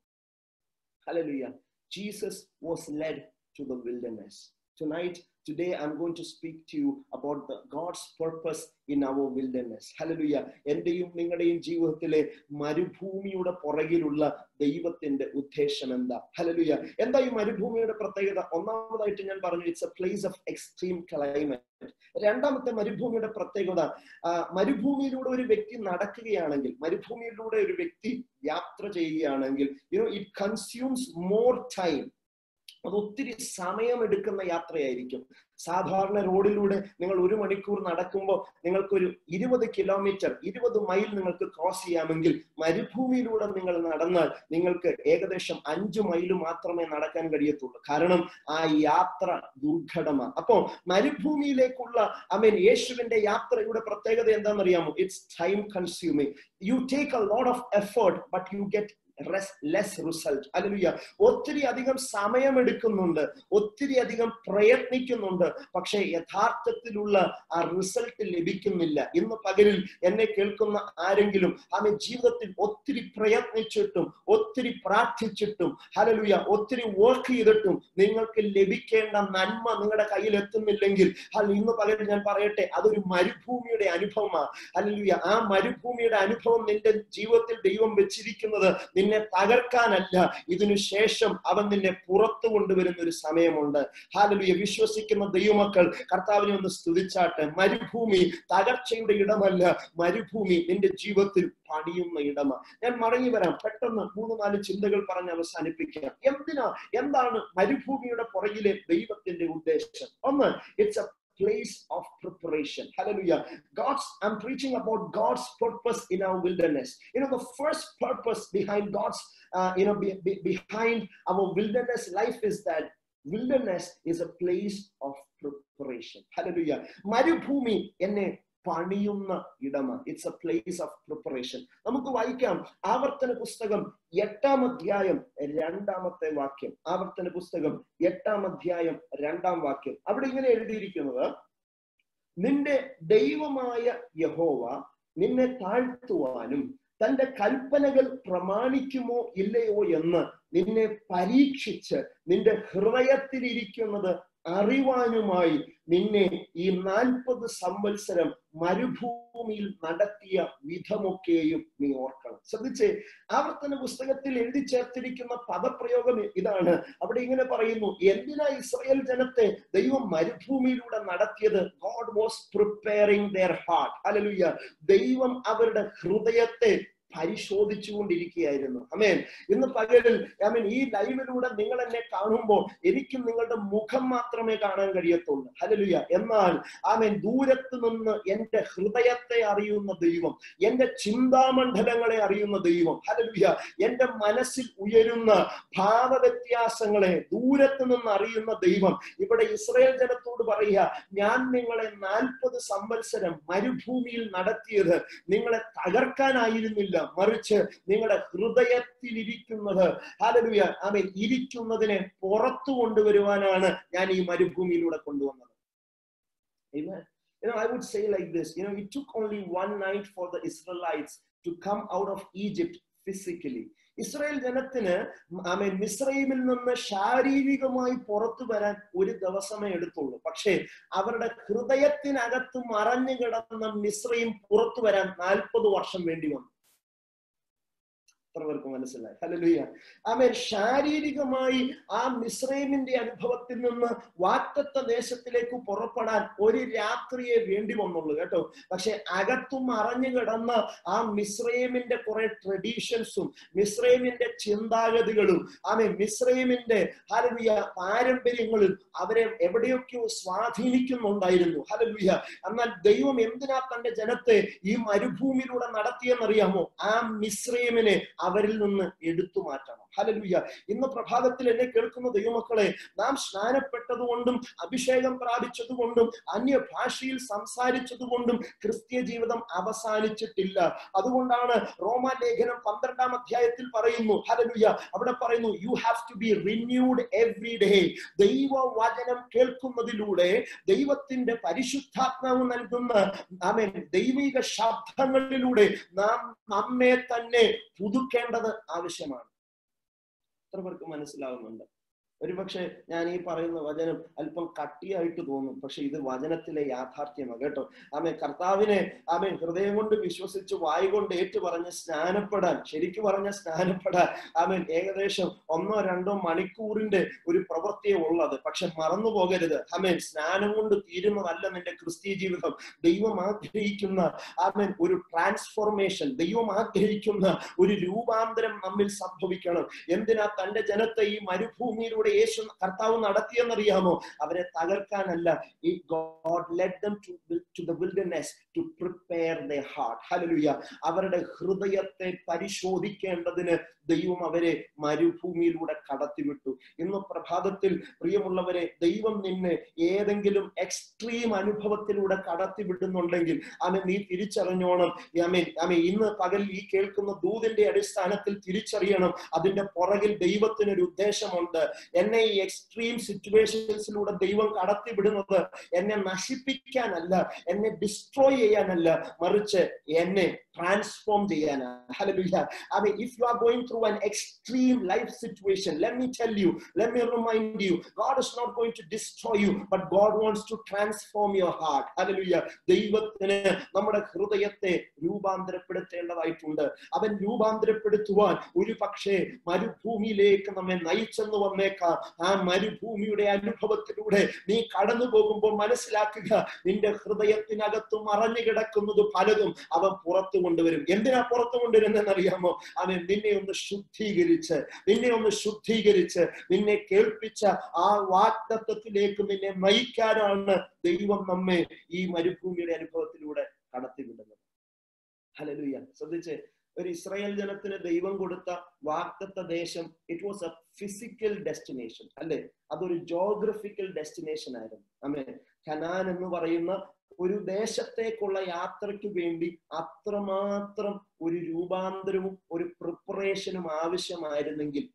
Speaker 1: ഹല്ലേലൂയ Jesus was led to the wilderness tonight today i'm going to speak to you about the god's purpose in our wilderness hallelujah എന്റെയും നിങ്ങളുടെയും ജീവിതത്തിലെ മരുഭൂമിയുടെ പുറകിലുള്ള ദൈവത്തിന്റെ ഉദ്ദേശം എന്താ ഹലലുയ എന്താ ഈ മരുഭൂമിയുടെ പ്രത്യേകത ഒന്നാമതായിട്ട് ഞാൻ പറഞ്ഞു it's a place of extreme climate രണ്ടാമത്തെ മരുഭൂമിയുടെ പ്രത്യേകത മരുഭൂമിയിലൂടെ ഒരു വ്യക്തി നടക്കുകയാണെങ്കിൽ മരുഭൂമിയിലൂടെ ഒരു വ്യക്തി യാത്ര ചെയ്യുകയാണെങ്കിൽ you know it consumes more time അത് ഒത്തിരി സമയമെടുക്കുന്ന യാത്രയായിരിക്കും സാധാരണ റോഡിലൂടെ നിങ്ങൾ ഒരു മണിക്കൂർ നടക്കുമ്പോൾ നിങ്ങൾക്കൊരു ഇരുപത് കിലോമീറ്റർ ഇരുപത് മൈൽ നിങ്ങൾക്ക് ക്രോസ് ചെയ്യാമെങ്കിൽ മരുഭൂമിയിലൂടെ നിങ്ങൾ നടന്നാൽ നിങ്ങൾക്ക് ഏകദേശം അഞ്ചു മൈൽ മാത്രമേ നടക്കാൻ കഴിയത്തുള്ളൂ കാരണം ആ യാത്ര ദുർഘടമാണ് അപ്പോ മരുഭൂമിയിലേക്കുള്ള ഐ മീൻ യേശുവിന്റെ യാത്രയുടെ പ്രത്യേകത എന്താണെന്നറിയാമോ it's time consuming you take a lot of effort but you get less result അല്ലുയ്യ ഒത്തിരി അധികം സമയമെടുക്കുന്നുണ്ട് ഒത്തിരി അധികം പ്രയത്നിക്കുന്നുണ്ട് പക്ഷെ യഥാർത്ഥത്തിലുള്ള ആ റിസൾട്ട് ലഭിക്കുന്നില്ല ഇന്ന് പകലിൽ എന്നെ കേൾക്കുന്ന ആരെങ്കിലും ആമെ ജീവിതത്തിൽ ഒത്തിരി പ്രയത്നിച്ചിട്ടും ഒത്തിരി പ്രാർത്ഥിച്ചിട്ടും ഹലലുയ ഒത്തിരി വർക്ക് ചെയ്തിട്ടും നിങ്ങൾക്ക് ലഭിക്കേണ്ട നന്മ നിങ്ങളുടെ കയ്യിൽ എത്തുന്നില്ലെങ്കിൽ അല്ല ഇന്ന് പകരം ഞാൻ പറയട്ടെ അതൊരു മരുഭൂമിയുടെ അനുഭവമാണ് അല്ലുയ ആ മരുഭൂമിയുടെ അനുഭവം നിന്റെ ജീവിതത്തിൽ ദൈവം വെച്ചിരിക്കുന്നത് നിന്നെ തകർക്കാനല്ല ഇതിനു ശേഷം അവൻ നിന്നെ പുറത്തു കൊണ്ടുവരുന്ന ഒരു സമയമുണ്ട് ഹാലലുയ വിശ്വസിക്കുന്ന ദൈവമക്കൾ കർത്താവിനെ ഒന്ന് സ്തുതിച്ചാട്ടെ മരുഭൂമി തകർച്ചയുടെ ഇടമല്ല മരുഭൂമി നിന്റെ ജീവിതത്തിൽ പണിയുന്ന ഇടമ ഞാൻ മടങ്ങി വരാം പെട്ടെന്ന് മൂന്ന് നാല് ചിന്തകൾ പറഞ്ഞ് അവസാനിപ്പിക്കാം എന്തിനാ എന്താണ് മരുഭൂമിയുടെ പുറകിലെ ദൈവത്തിന്റെ ഉദ്ദേശം ഒന്ന് it's a place of preparation. Hallelujah. God's, I'm preaching about God's purpose in our wilderness. You know, the first purpose behind God's, uh, you know, be, be, behind our wilderness life is that wilderness is a place of preparation. Hallelujah. മരുഭൂമി എന്നെ പണിയുന്ന ഇടമാണ് it's a place of preparation നമുക്ക് വായിക്കാം ആവർത്തന പുസ്തകം എട്ടാം അധ്യായം രണ്ടാമത്തെ വാക്യം ആവർത്തന പുസ്തകം എട്ടാം അധ്യായം രണ്ടാം വാക്യം അവിടെ ഇങ്ങനെ എഴുതിയിരിക്കുന്നത് നിന്റെ ദൈവമായ യഹോവ നിന്നെ താഴ്ത്തുവാനും തന്റെ കൽപ്പനകൾ പ്രമാണിക്കുമോ ഇല്ലയോ എന്ന് നിന്നെ പരീക്ഷിച്ച് നിന്റെ ഹൃദയത്തിലിരിക്കുന്നത് അറിവാനുമായി നിന്നെ ഈ നാൽപ്പത് സംവത്സരം മരുഭൂമിയിൽ നടത്തിയ വിധമൊക്കെയും നീ ഓർക്കണം ശ്രദ്ധിച്ച് ആവർത്തന പുസ്തകത്തിൽ എഴുതി ചേർത്തിരിക്കുന്ന പദപ്രയോഗം ഇതാണ് അവിടെ ഇങ്ങനെ പറയുന്നു എന്തിനാ ഇസ്രായേൽ ജനത്തെ ദൈവം മരുഭൂമിയിലൂടെ നടത്തിയത് God was preparing their heart അലലുയ്യ ദൈവം അവരുടെ ഹൃദയത്തെ പരിശോധിച്ചുകൊണ്ടിരിക്കുകയായിരുന്നു അമേൻ ഇന്ന് പകലിൽ ഐ മീൻ ഈ ലൈവിലൂടെ നിങ്ങൾ എന്നെ കാണുമ്പോൾ എനിക്കും നിങ്ങളുടെ മുഖം മാത്രമേ കാണാൻ കഴിയത്തുള്ളൂ ഹലലുയ എന്നാൽ ആമേൻ ദൂരത്ത് നിന്ന് എന്റെ ഹൃദയത്തെ അറിയുന്ന ദൈവം എന്റെ ചിന്താമണ്ഡലങ്ങളെ അറിയുന്ന ദൈവം ഹലലുയ എന്റെ മനസ്സിൽ ഉയരുന്ന ഭാവവ്യത്യാസങ്ങളെ ദൂരത്ത് നിന്ന് അറിയുന്ന ദൈവം ഇവിടെ ഇസ്രായേൽ ജനത്തോട് പറയുക ഞാൻ നിങ്ങളെ നാൽപ്പത് സംവത്സരം മരുഭൂമിയിൽ നടത്തിയത് നിങ്ങളെ തകർക്കാനായിരുന്നില്ല മറിച്ച് നിങ്ങളുടെ ഹൃദയത്തിൽ ഇരിക്കുന്നത് ഹാലലുയ ആമേൻ ഇരിക്കുന്നതിനെ പുറത്തു കൊണ്ടുവരുവാനാണ് ഞാൻ ഈ മരുഭൂമിയിലൂടെ കൊണ്ടുവന്നത് Amen. You know, I would say like this, you know, it took only one night for the Israelites to come out of Egypt physically. Israel ജനത്തിന് ആമേ മിസ്രൈമിൽ നിന്ന് ശാരീരികമായി പുറത്തു വരാൻ ഒരു ദിവസമേ എടുത്തുള്ളൂ പക്ഷേ അവരുടെ ഹൃദയത്തിനകത്ത് മറഞ്ഞു കിടന്ന മിസ്രൈം പുറത്തു വരാൻ നാൽപ്പത് വർഷം വേണ്ടി വന്നു എത്ര പേർക്ക് മനസ്സിലായി ഹലലുയ ആമേൻ ശാരീരികമായി ആ മിസ്രൈമിന്റെ അനുഭവത്തിൽ നിന്ന് വാറ്റത്ത ദേശത്തിലേക്ക് പുറപ്പെടാൻ ഒരു രാത്രിയെ വേണ്ടി വന്നുള്ളൂ കേട്ടോ പക്ഷെ അകത്തും അറിഞ്ഞു കിടന്ന ആ മിസ്രൈമിന്റെ കുറെ ട്രഡീഷൻസും മിസ്രൈമിന്റെ ചിന്താഗതികളും ആമേ മിസ്രൈമിന്റെ ഹലലുയ പാരമ്പര്യങ്ങളും അവരെ എവിടെയൊക്കെയോ സ്വാധീനിക്കുന്നുണ്ടായിരുന്നു ഹലലുയ എന്നാൽ ദൈവം എന്തിനാ തന്റെ ജനത്തെ ഈ മരുഭൂമിയിലൂടെ നടത്തിയെന്നറിയാമോ ആ മിസ്രൈമിനെ അവരിൽ നിന്ന് എടുത്തു മാറ്റണം ഹലലുയ്യ ഇന്ന് പ്രഭാതത്തിൽ എന്നെ കേൾക്കുന്ന ദൈവമക്കളെ നാം സ്നാനപ്പെട്ടതുകൊണ്ടും അഭിഷേകം പ്രാപിച്ചതുകൊണ്ടും അന്യ ഭാഷയിൽ സംസാരിച്ചതുകൊണ്ടും ക്രിസ്തീയ ജീവിതം അവസാനിച്ചിട്ടില്ല അതുകൊണ്ടാണ് റോമാലേഖനം പന്ത്രണ്ടാം അധ്യായത്തിൽ പറയുന്നു ഹലലുയ്യ അവിടെ പറയുന്നു you have to be renewed every day ദൈവവചനം കേൾക്കുന്നതിലൂടെ ദൈവത്തിന്റെ പരിശുദ്ധാത്മാവ് നൽകുന്ന ആമേൻ ദൈവിക ശബ്ദങ്ങളിലൂടെ നാം നമ്മെ തന്നെ പുതുക്കേണ്ടത് ആവശ്യമാണ് എത്ര പേർക്ക് മനസ്സിലാവുന്നുണ്ട് ഒരുപക്ഷെ ഞാൻ ഈ പറയുന്ന വചനം അല്പം കട്ടിയായിട്ട് തോന്നും പക്ഷെ ഇത് വചനത്തിലെ യാഥാർത്ഥ്യമാണ് കേട്ടോ ആമേ കർത്താവിനെ ആമേ ഹൃദയം കൊണ്ട് വിശ്വസിച്ച് വായി കൊണ്ട് ഏറ്റു പറഞ്ഞ് സ്നാനപ്പെടാൻ ശരിക്കു പറഞ്ഞ സ്നാനപ്പെടാൻ ആമേൻ ഏകദേശം ഒന്നോ രണ്ടോ മണിക്കൂറിന്റെ ഒരു പ്രവൃത്തിയെ ഉള്ളത് പക്ഷെ മറന്നു പോകരുത് ആമേൻ സ്നാനം കൊണ്ട് തീരുന്നതല്ല നിന്റെ ക്രിസ്തീയ ജീവിതം ദൈവം ആഗ്രഹിക്കുന്ന ആമേൻ ഒരു ട്രാൻസ്ഫോർമേഷൻ ദൈവം ആഗ്രഹിക്കുന്ന ഒരു രൂപാന്തരം നമ്മിൽ സംഭവിക്കണം എന്തിനാ തന്റെ ജനത്തെ ഈ മരുഭൂമിയിലൂടെ യേശു കർത്താവ് നടത്തിയെന്നറിയാമോ അവരെ തകർക്കാനല്ല ഈ God let them to to the wilderness to prepare the heart ഹലലുയ അവരുടെ ഹൃദയത്തെ പരിശോധിക്കേണ്ടതിന് ദൈവം അവരെ മരുഭൂമിയിലൂടെ കടത്തിവിട്ടു ഇന്ന് പ്രഭാതത്തിൽ പ്രിയമുള്ളവരെ ദൈവം നിന്നെ ഏതെങ്കിലും എക്സ്ട്രീം അനുഭവത്തിലൂടെ കടത്തിവിടുന്നുണ്ടെങ്കിൽ ആമെ നീ തിരിച്ചറിഞ്ഞോണം ആമേൻ ആമേ ഇന്ന് പകൽ ഈ കേൾക്കുന്ന ദൂതിന്റെ അടിസ്ഥാനത്തിൽ തിരിച്ചറിയണം അതിന്റെ പുറകിൽ ദൈവത്തിന് ഒരു ഉദ്ദേശമുണ്ട് എന്നെ ഈ എക്സ്ട്രീം സിറ്റുവേഷൻസിലൂടെ ദൈവം കടത്തിവിടുന്നത് എന്നെ നശിപ്പിക്കാനല്ല എന്നെ ഡിസ്ട്രോയ് ചെയ്യാനല്ല മറിച്ച് എന്നെ ട്രാൻസ്ഫോം ചെയ്യാനാണ് ഹല്ലേലൂയ I mean, if you are going through an extreme life situation, let me tell you, let me remind you, God is not going to destroy you, but God wants to transform your heart. Hallelujah. ദൈവത്തിന് നമ്മുടെ ഹൃദയത്തെ രൂപാന്തരപ്പെടുത്തേണ്ടതായിട്ടുണ്ട് അവൻ രൂപാന്തരപ്പെടുത്തുവാൻ ഒരു പക്ഷേ മരുഭൂമിയിലേക്ക് നമ്മെ നയിച്ചെന്ന് വന്നേക്കാം ആ മരുഭൂമിയുടെ അനുഭവത്തിലൂടെ നീ കടന്നു പോകുമ്പോൾ മനസ്സിലാക്കുക നിന്റെ ഹൃദയത്തിനകത്ത് മറഞ്ഞു കിടക്കുന്നത് പലതും അവൻ പുറത്തു കൊണ്ടുവരും എന്തിനാ പുറത്തു കൊണ്ടുവരുന്നതെന്ന് അറിയാമോ അവൻ നിന്നെ ഒന്ന് ശുദ്ധീകരിച്ച് നിന്നെ ഒന്ന് ശുദ്ധീകരിച്ച് നിന്നെ കേൾപ്പിച്ച ആ വാഗ്ദത്വത്തിലേക്ക് നിന്നെ നയിക്കാനാണ് ദൈവം നമ്മെ ഈ മരുഭൂമിയുടെ അനുഭവത്തിലൂടെ കടത്തിവിടുന്നത് ഹലലുയ്യ ശ്രദ്ധിച്ച് ഒരു ഇസ്രായേൽ ജനത്തിന് ദൈവം കൊടുത്ത വാക്തത്വ ദേശം it was a physical destination അല്ലെ അതൊരു ജോഗ്രഫിക്കൽ ഡെസ്റ്റിനേഷൻ ആയിരുന്നു അമ്മേ ഖനാൻ എന്ന് പറയുന്ന ഒരു ദേശത്തേക്കുള്ള യാത്രയ്ക്ക് വേണ്ടി അത്രമാത്രം ഒരു രൂപാന്തരവും ഒരു പ്രിപ്പറേഷനും ആവശ്യമായിരുന്നെങ്കിൽ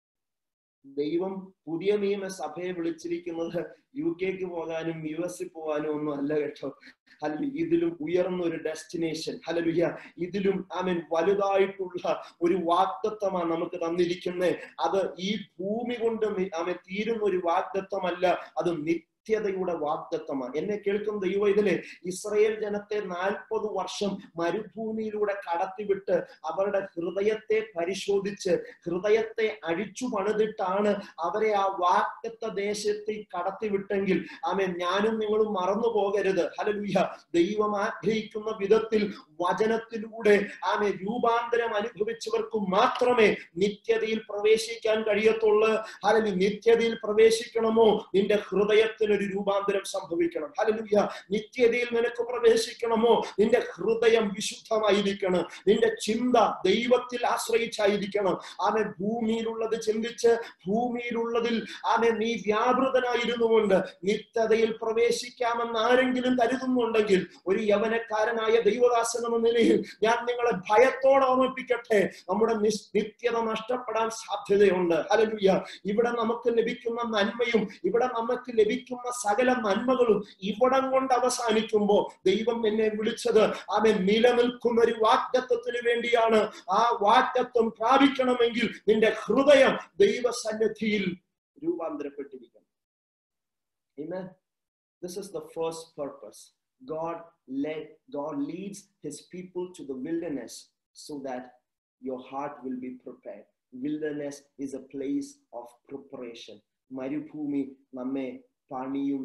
Speaker 1: ദൈവം പുതിയ നിയമസഭയെ വിളിച്ചിരിക്കുന്നത് യു കെക്ക് പോകാനും യു എസിൽ പോകാനും ഒന്നും അല്ല കേട്ടോ അല്ല ഇതിലും ഉയർന്ന ഒരു ഡെസ്റ്റിനേഷൻ ഹലലുയ ഇതിലും ആമൻ വലുതായിട്ടുള്ള ഒരു വാക്തത്വമാണ് നമുക്ക് തന്നിരിക്കുന്നത് അത് ഈ ഭൂമി കൊണ്ട് ആമൻ തീരുന്ന ഒരു വാക്തത്വമല്ല അത് നിത്യതയുടെ വാഗ്ദത്വമാണ് എന്നെ കേൾക്കുന്ന ദൈവം ഇതിലെ ഇസ്രയേൽ ജനത്തെ നാൽപ്പത് വർഷം മരുഭൂമിയിലൂടെ കടത്തിവിട്ട് അവരുടെ ഹൃദയത്തെ പരിശോധിച്ച് ഹൃദയത്തെ അഴിച്ചു പണിതിട്ടാണ് അവരെ ആ വാക്തത്വ ദേശത്തിൽ കടത്തിവിട്ടെങ്കിൽ ആമെ ഞാനും നിങ്ങളും മറന്നു പോകരുത് ഹലലുയ്യ ദൈവം ആഗ്രഹിക്കുന്ന വിധത്തിൽ വചനത്തിലൂടെ ആമെ രൂപാന്തരം അനുഭവിച്ചവർക്ക് മാത്രമേ നിത്യതയിൽ പ്രവേശിക്കാൻ കഴിയത്തുള്ളൂ അല്ലെങ്കിൽ നിത്യതയിൽ പ്രവേശിക്കണമോ നിന്റെ ഹൃദയത്തിന് ഒരു രൂപാന്തരം സംഭവിക്കണം ഹലലുയ്യ നിത്യതയിൽ നിനക്ക് പ്രവേശിക്കണമോ നിന്റെ ഹൃദയം വിശുദ്ധമായിരിക്കണം നിന്റെ ചിന്ത ദൈവത്തിൽ ആശ്രയിച്ചായിരിക്കണം ആമെ ഭൂമിയിലുള്ളത് ചിന്തിച്ച് ഭൂമിയിലുള്ളതിൽ ആമെ നീ വ്യാപൃതനായിരുന്നുകൊണ്ട് നിത്യതയിൽ പ്രവേശിക്കാമെന്ന് ആരെങ്കിലും കരുതുന്നുണ്ടെങ്കിൽ ഒരു യവനക്കാരനായ ദൈവദാസൻ എന്ന നിലയിൽ ഞാൻ നിങ്ങളെ ഭയത്തോടെ ഓർമ്മിപ്പിക്കട്ടെ നമ്മുടെ നിത്യത നഷ്ടപ്പെടാൻ സാധ്യതയുണ്ട് ഹലലുയ്യ ഇവിടെ നമുക്ക് ലഭിക്കുന്ന നന്മയും ഇവിടെ നമുക്ക് ലഭിക്കുന്ന സകല നന്മകളും ഇവിടം കൊണ്ട് അവസാനിക്കുമ്പോൾ ദൈവം എന്നെ വിളിച്ചത് അവൻ നിലനിൽക്കുന്ന ഒരു വാക്തത്വത്തിന് വേണ്ടിയാണ് ആ വാക്തത്വം പ്രാപിക്കണമെങ്കിൽ നിന്റെ ഹൃദയം ദൈവസന്നിധിയിൽ രൂപാന്തരപ്പെട്ടിരിക്കണം Amen. This is the first purpose. God led, God leads his people to the wilderness so that your heart will be prepared. Wilderness is a place of preparation. മരുഭൂമി നമ്മെ പണിയുന്ന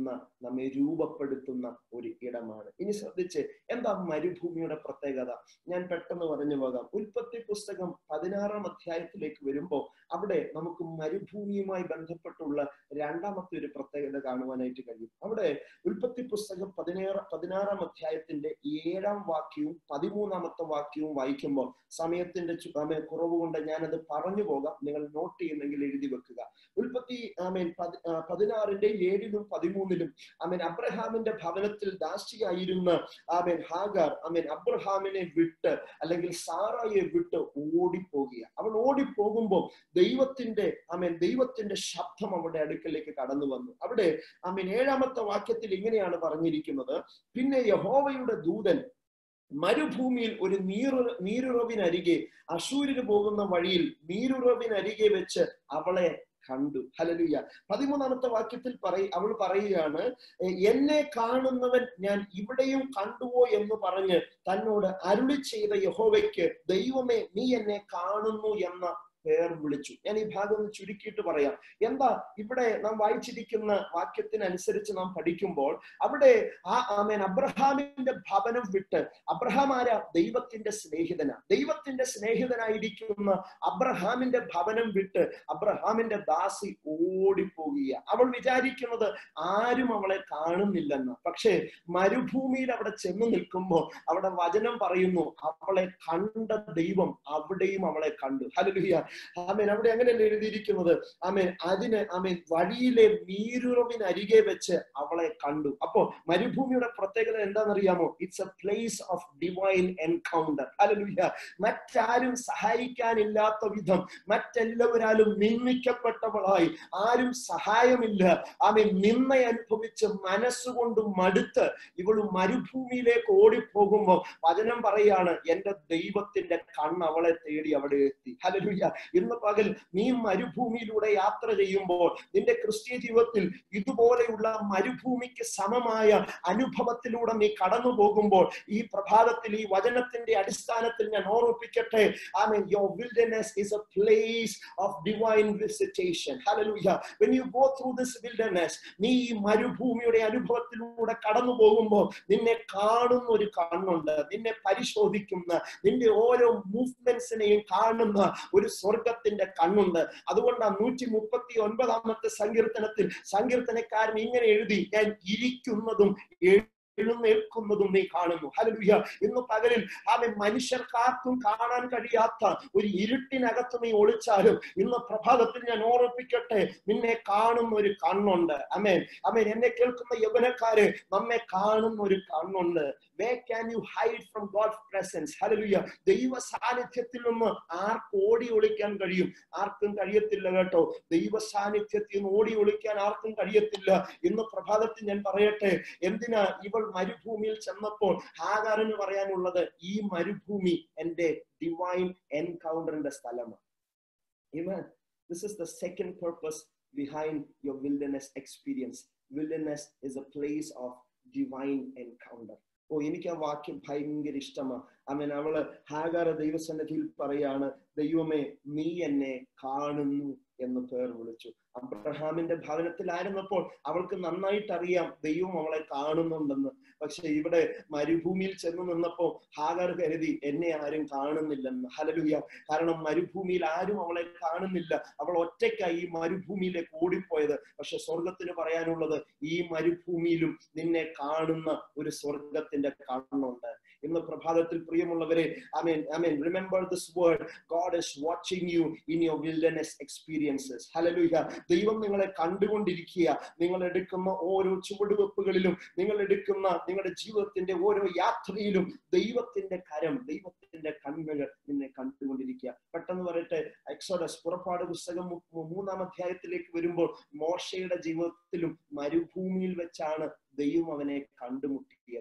Speaker 1: നമ്മെ രൂപപ്പെടുത്തുന്ന ഒരു ഇടമാണ് ഇനി ശ്രദ്ധിച്ച് എന്താ മരുഭൂമിയുടെ പ്രത്യേകത ഞാൻ പെട്ടെന്ന് പറഞ്ഞു പോകാം ഉൽപ്പത്തി പുസ്തകം പതിനാറാം അധ്യായത്തിലേക്ക് വരുമ്പോൾ അവിടെ നമുക്ക് മരുഭൂമിയുമായി ബന്ധപ്പെട്ടുള്ള രണ്ടാമത്തെ ഒരു പ്രത്യേകത കാണുവാനായിട്ട് കഴിയും അവിടെ ഉൽപ്പത്തി പുസ്തകം പതിനേഴ് പതിനാറാം അധ്യായത്തിന്റെ ഏഴാം വാക്യവും പതിമൂന്നാമത്തെ വാക്യവും വായിക്കുമ്പോൾ സമയത്തിന്റെ കുറവ് കൊണ്ട് ഞാനത് പറഞ്ഞു പോകാം നിങ്ങൾ നോട്ട് ചെയ്യുന്നെങ്കിൽ എഴുതി വെക്കുക ഉൽപ്പത്തി ആമേൻ പതിനാറിന്റെ ഏഴിലും പതിമൂന്നിലും ആമേൻ അബ്രഹാമിന്റെ ഭവനത്തിൽ ദാസിയായിരുന്ന ആമേൻ ഹാഗാർ ആമേൻ അബ്രഹാമിനെ വിട്ട് അല്ലെങ്കിൽ സാറായെ വിട്ട് ഓടിപ്പോകുക അവൾ ഓടിപ്പോകുമ്പോൾ ദൈവത്തിന്റെ ആമേൻ ദൈവത്തിന്റെ ശബ്ദം അവിടെ അടുക്കലേക്ക് കടന്നു വന്നു അവിടെ ആമേൻ ഏഴാമത്തെ വാക്യത്തിൽ ഇങ്ങനെയാണ് പറഞ്ഞിരിക്കുന്നത് പിന്നെ യഹോവയുടെ ദൂതൻ മരുഭൂമിയിൽ ഒരു നീറു നീരുറവിനരികെ അശൂരിന് പോകുന്ന വഴിയിൽ നീരുറവിനരികെ വെച്ച് അവളെ കണ്ടു ഹലലുയ പതിമൂന്നാമത്തെ വാക്യത്തിൽ പറയ അവൾ പറയുകയാണ് എന്നെ കാണുന്നവൻ ഞാൻ ഇവിടെയും കണ്ടുവോ എന്ന് പറഞ്ഞ് തന്നോട് അരുളി ചെയ്ത യഹോവയ്ക്ക് ദൈവമേ നീ എന്നെ കാണുന്നു എന്ന പേർ വിളിച്ചു ഞാൻ ഈ ഭാഗം ഒന്ന് ചുരുക്കിയിട്ട് പറയാം എന്താ ഇവിടെ നാം വായിച്ചിരിക്കുന്ന വാക്യത്തിനനുസരിച്ച് നാം പഠിക്കുമ്പോൾ അവിടെ ആ ആമേൻ അബ്രഹാമിന്റെ ഭവനം വിട്ട് അബ്രഹാം ആരാ ദൈവത്തിന്റെ സ്നേഹിതന ദൈവത്തിന്റെ സ്നേഹിതനായിരിക്കുന്ന അബ്രഹാമിന്റെ ഭവനം വിട്ട് അബ്രഹാമിന്റെ ദാസി ഓടിപ്പോകുക അവൾ വിചാരിക്കുന്നത് ആരും അവളെ കാണുന്നില്ലെന്ന് പക്ഷേ മരുഭൂമിയിൽ അവിടെ ചെന്ന് നിൽക്കുമ്പോൾ അവിടെ വചനം പറയുന്നു അവളെ കണ്ട ദൈവം അവിടെയും അവളെ കണ്ടു ഹലുഹിയ ആമേൻ അവിടെ അങ്ങനെയല്ലേ എഴുതിയിരിക്കുന്നത് ആമേൻ അതിന് ആമേൻ വഴിയിലെ നീരുറവിനരികെ വെച്ച് അവളെ കണ്ടു അപ്പോ മരുഭൂമിയുടെ പ്രത്യേകത എന്താണെന്നറിയാമോ it's a place of divine encounter ഹല്ലേലൂയ മറ്റാരും സഹായിക്കാനില്ലാത്ത വിധം മറ്റെല്ലാവരാലും നിന്ദിക്കപ്പെട്ടവളായി ആരും സഹായമില്ല ആമേൻ നിന്ന അനുഭവിച്ച് മനസ്സുകൊണ്ട് മടുത്ത് ഇവൾ മരുഭൂമിയിലേക്ക് ഓടിപ്പോകുമ്പോൾ വചനം പറയാണ് എന്റെ ദൈവത്തിന്റെ കണ്ണ് അവളെ തേടി അവിടെ എത്തി ഹല്ലേലൂയ ഇന്ന് പകൽ നീ മരുഭൂമിയിലൂടെ യാത്ര ചെയ്യുമ്പോൾ നിന്റെ ക്രിസ്തീയ ജീവിതത്തിൽ ഇതുപോലെയുള്ള മരുഭൂമിക്ക് സമമായ അനുഭവത്തിലൂടെ നീ കടന്നു പോകുമ്പോൾ ഈ പ്രഭാതത്തിൽ ഈ വചനത്തിന്റെ അടിസ്ഥാനത്തിൽ ഞാൻ ഓർമ്മിപ്പിക്കട്ടെ I mean, your wilderness is a place of divine visitation. Hallelujah. When you go through this wilderness, നീ ഈ മരുഭൂമിയുടെ അനുഭവത്തിലൂടെ കടന്നു പോകുമ്പോൾ നിന്നെ കാണുന്ന ഒരു കണ്ണുണ്ട് നിന്നെ പരിശോധിക്കുന്ന നിന്റെ ഓരോ മൂവ്മെന്റ്സിനെയും കാണുന്ന ഒരു സ്വർഗത്തിന്റെ കണ്ണുണ്ട് അതുകൊണ്ടാണ് നൂറ്റി മുപ്പത്തി ഒൻപതാമത്തെ സങ്കീർത്തനത്തിൽ സങ്കീർത്തനക്കാരൻ ഇങ്ങനെ എഴുതി ഞാൻ ഇരിക്കുന്നതും എഴുന്നേൽക്കുന്നതും നീ കാണുന്നു ഹലലുയ ഇന്ന് പകലിൽ ആമെ മനുഷ്യർക്കാർക്കും കാണാൻ കഴിയാത്ത ഒരു ഇരുട്ടിനകത്ത് നീ ഒളിച്ചാലും ഇന്ന് പ്രഭാതത്തിൽ ഞാൻ ഓർമ്മിപ്പിക്കട്ടെ നിന്നെ കാണുന്ന ഒരു കണ്ണുണ്ട് അമേൻ അമേൻ എന്നെ കേൾക്കുന്ന യവനക്കാര് നമ്മെ കാണുന്ന ഒരു കണ്ണുണ്ട് where can you hide from God presence hallelujah ദൈവ സാന്നിധ്യത്തിൽ നിന്ന് ആർക്ക് ഓടി ഒളിക്കാൻ കഴിയും ആർക്കും കഴിയത്തില്ല കേട്ടോ ദൈവ സാന്നിധ്യത്തിൽ നിന്ന് ഓടി ഒളിക്കാൻ ആർക്കും കഴിയത്തില്ല ഇന്ന് പ്രഭാതത്തിൽ ഞാൻ പറയട്ടെ എന്തിനാ ഇവൾ മരുഭൂമിയിൽ ചെന്നപ്പോൾ ഹാഗാറിന് പറയാനുള്ളത് ഈ മരുഭൂമി എന്റെ ഡിവൈൻ എൻകൗണ്ടറിന്റെ സ്ഥലമാണ് This is the second purpose behind your wilderness experience. Wilderness is a place of divine encounter. ഓ എനിക്ക് ആ വാക്യം ഭയങ്കര ഇഷ്ടമാണ് അവൻ അവള് ഹാഗാര ദൈവസന്നിധിയിൽ പറയാണ് ദൈവമേ നീ എന്നെ കാണുന്നു എന്ന് പേർ വിളിച്ചു അബ്രഹാമിന്റെ ഭവനത്തിലായിരുന്നപ്പോൾ അവൾക്ക് നന്നായിട്ട് അറിയാം ദൈവം അവളെ കാണുന്നുണ്ടെന്ന് പക്ഷെ ഇവിടെ മരുഭൂമിയിൽ ചെന്ന് നിന്നപ്പോൾ ഹാഗർ കരുതി എന്നെ ആരും കാണുന്നില്ലെന്ന് ഹലലുയ കാരണം മരുഭൂമിയിൽ ആരും അവളെ കാണുന്നില്ല അവൾ ഒറ്റയ്ക്കായി ഈ മരുഭൂമിയിലേക്ക് ഓടിപ്പോയത് പക്ഷെ സ്വർഗത്തിന് പറയാനുള്ളത് ഈ മരുഭൂമിയിലും നിന്നെ കാണുന്ന ഒരു സ്വർഗത്തിന്റെ കണ്ണുണ്ട് ഇന്ന് പ്രഭാതത്തിൽ പ്രിയമുള്ളവരെ I mean I mean remember this word God is watching you in your wilderness experiences hallelujah ദൈവം നിങ്ങളെ കണ്ടുകൊണ്ടിരിക്കുക നിങ്ങൾ എടുക്കുന്ന ഓരോ ചുവടുവെപ്പുകളിലും നിങ്ങൾ എടുക്കുന്ന നിങ്ങളുടെ ജീവിതത്തിന്റെ ഓരോ യാത്രയിലും ദൈവത്തിന്റെ കരം ദൈവത്തിന്റെ കണ്ണുകൾ നിന്നെ കണ്ടുകൊണ്ടിരിക്കുക പെട്ടെന്ന് പറയട്ടെ എക്സോഡസ് പുറപ്പാട് പുസ്തകം മൂന്നാം അധ്യായത്തിലേക്ക് വരുമ്പോൾ മോശയുടെ ജീവിതത്തിലും മരുഭൂമിയിൽ വെച്ചാണ് ദൈവം അവനെ കണ്ടുമുട്ടിയത്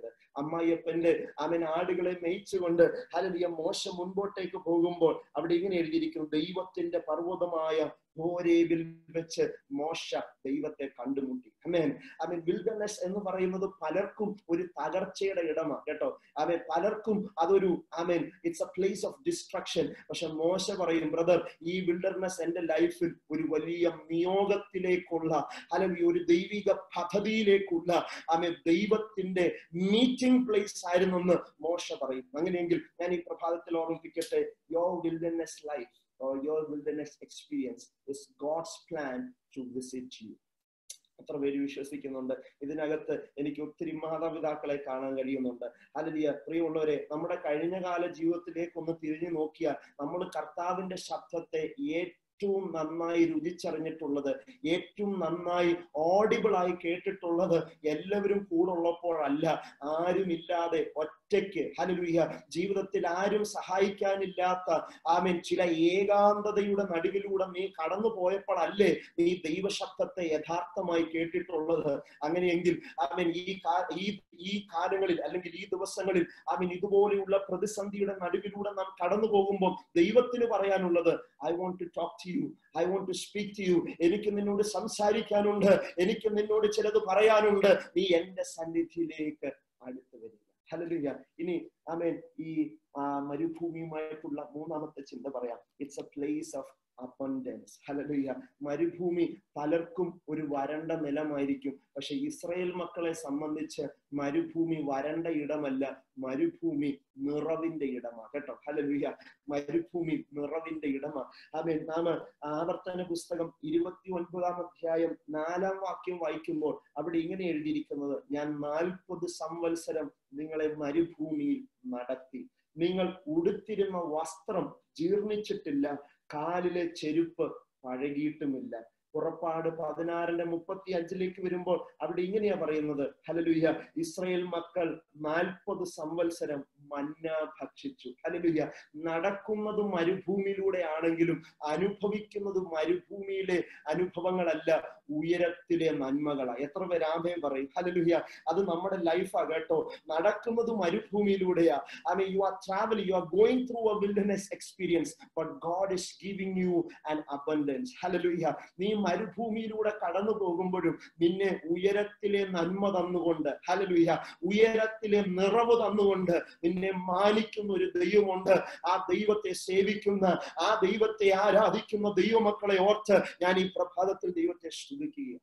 Speaker 1: അമ്മായിയപ്പന്റെ അവൻ ആടുകളെ മേയിച്ചുകൊണ്ട് ഹലലിയ മോശ മുൻപോട്ടേക്ക് പോകുമ്പോൾ അവിടെ ഇങ്ങനെ എഴുതിയിരിക്കുന്നു ദൈവത്തിന്റെ പർവ്വതമായ ഹോരേബിൽ വെച്ച് മോശ ദൈവത്തെ കണ്ടുമുട്ടി അമേൻ അവൻ വിൽഡർനെസ് എന്ന് പറയുന്നത് പലർക്കും ഒരു തകർച്ചയുടെ ഇടമാണ് കേട്ടോ അവൻ പലർക്കും അതൊരു amen it's a place of destruction പക്ഷെ മോശ പറയും ബ്രദർ ഈ വിൽഡർനെസ് എന്റെ ലൈഫിൽ ഒരു വലിയ നിയോഗത്തിലേക്കുള്ള അല്ലെങ്കിൽ ഒരു ദൈവിക പദ്ധതിയിലേക്കുള്ള ആമേൻ ദൈവത്തിന്റെ മീറ്റിംഗ് പ്ലേസ് ആയിരുന്നെന്ന് മോശ പറയും അങ്ങനെയെങ്കിൽ ഞാൻ ഈ പ്രഭാതത്തിൽ ഓർമ്മിപ്പിക്കട്ടെ your wilderness life or your wilderness experience is God's plan to visit you. എത്ര പേര് വിശ്വസിക്കുന്നുണ്ട് ഇതിനകത്ത് എനിക്ക് ഒത്തിരി മാതാപിതാക്കളെ കാണാൻ കഴിയുന്നുണ്ട് അല്ലെങ്കിൽ പ്രിയമുള്ളവരെ നമ്മുടെ കഴിഞ്ഞകാല ജീവിതത്തിലേക്ക് ഒന്ന് തിരിഞ്ഞു നോക്കിയാൽ നമ്മൾ കർത്താവിന്റെ ശബ്ദത്തെ ഏറ്റവും നന്നായി രുചിച്ചറിഞ്ഞിട്ടുള്ളത് ഏറ്റവും നന്നായി ഓഡിബിൾ ആയി കേട്ടിട്ടുള്ളത് എല്ലാവരും കൂടെ ഉള്ളപ്പോഴല്ല ആരുമില്ലാതെ ഒറ്റയ്ക്ക് ഹലുയ ജീവിതത്തിൽ ആരും സഹായിക്കാനില്ലാത്ത ആമീൻ ചില ഏകാന്തതയുടെ നടുവിലൂടെ നീ കടന്നു പോയപ്പോഴല്ലേ നീ ദൈവശബ്ദത്തെ യഥാർത്ഥമായി കേട്ടിട്ടുള്ളത് അങ്ങനെയെങ്കിൽ ആമീൻ ഈ ഈ ഈ കാലങ്ങളിൽ അല്ലെങ്കിൽ ഈ ദിവസങ്ങളിൽ ആമീൻ ഇതുപോലെയുള്ള പ്രതിസന്ധിയുടെ നടുവിലൂടെ നാം കടന്നു പോകുമ്പോൾ ദൈവത്തിന് പറയാനുള്ളത് I want to talk to you I want to speak to you എനിക്ക് നിന്നോട് സംസാരിക്കാനുണ്ട് എനിക്ക് നിന്നോട് ചിലത് പറയാനുണ്ട് നീ എന്റെ സന്നിധിയിലേക്ക് അടുത്തു വരിക ഹലലുയ ഇനി ആമേൻ ഈ മരുഭൂമിയുമായിട്ടുള്ള മൂന്നാമത്തെ ചിന്ത പറയാം it's a place of abundance hallelujah മരുഭൂമി പലർക്കും ഒരു വരണ്ട നിലമായിരിക്കും പക്ഷെ ഇസ്രയേൽ മക്കളെ സംബന്ധിച്ച് മരുഭൂമി വരണ്ട ഇടമല്ല മരുഭൂമി നിറവിന്റെ ഇടമാണ് കേട്ടോ ഹലലുയ മരുഭൂമി നിറവിന്റെ ഇടമാണ് ആമേ നാം ആവർത്തന പുസ്തകം ഇരുപത്തി ഒൻപതാം അധ്യായം നാലാം വാക്യം വായിക്കുമ്പോൾ അവിടെ ഇങ്ങനെ എഴുതിയിരിക്കുന്നത് ഞാൻ നാൽപ്പത് സംവത്സരം നിങ്ങളെ മരുഭൂമിയിൽ നടത്തി നിങ്ങൾ ഉടുത്തിരുന്ന വസ്ത്രം ജീർണിച്ചിട്ടില്ല കാലിലെ ചെരുപ്പ് പഴകിയിട്ടുമില്ല പുറപ്പാട് പതിനാറിന്റെ മുപ്പത്തി അഞ്ചിലേക്ക് വരുമ്പോൾ അവിടെ ഇങ്ങനെയാ പറയുന്നത് ഹലലുയ്യ ഇസ്രയേൽ മക്കൾ നാൽപ്പത് സംവത്സരം മന്ന ഭക്ഷിച്ചു ഹലലുയ്യ നടക്കുന്നത് മരുഭൂമിയിലൂടെ ആണെങ്കിലും അനുഭവിക്കുന്നത് മരുഭൂമിയിലെ അനുഭവങ്ങളല്ല ഉയരത്തിലെ നന്മകളാ എത്ര പേര് ആമയം പറയും ഹലലുയ്യ അത് നമ്മുടെ ലൈഫാ കേട്ടോ നടക്കുന്നത് മരുഭൂമിയിലൂടെയാ I mean you are travel you are going through a wilderness experience but God is giving you an abundance hallelujah നീ മരുഭൂമിയിലൂടെ കടന്നു പോകുമ്പോഴും നിന്നെ ഉയരത്തിലെ നന്മ തന്നുകൊണ്ട് ഹലലുയ്യ ഉയരത്തിലെ നിറവ് തന്നുകൊണ്ട് നിന്നെ മാനിക്കുന്ന ഒരു ദൈവമുണ്ട് ആ ദൈവത്തെ സേവിക്കുന്ന ആ ദൈവത്തെ ആരാധിക്കുന്ന ദൈവമക്കളെ ഓർത്ത് ഞാൻ ഈ പ്രഭാതത്തിൽ ദൈവത്തെ സ്തുതിക്കുക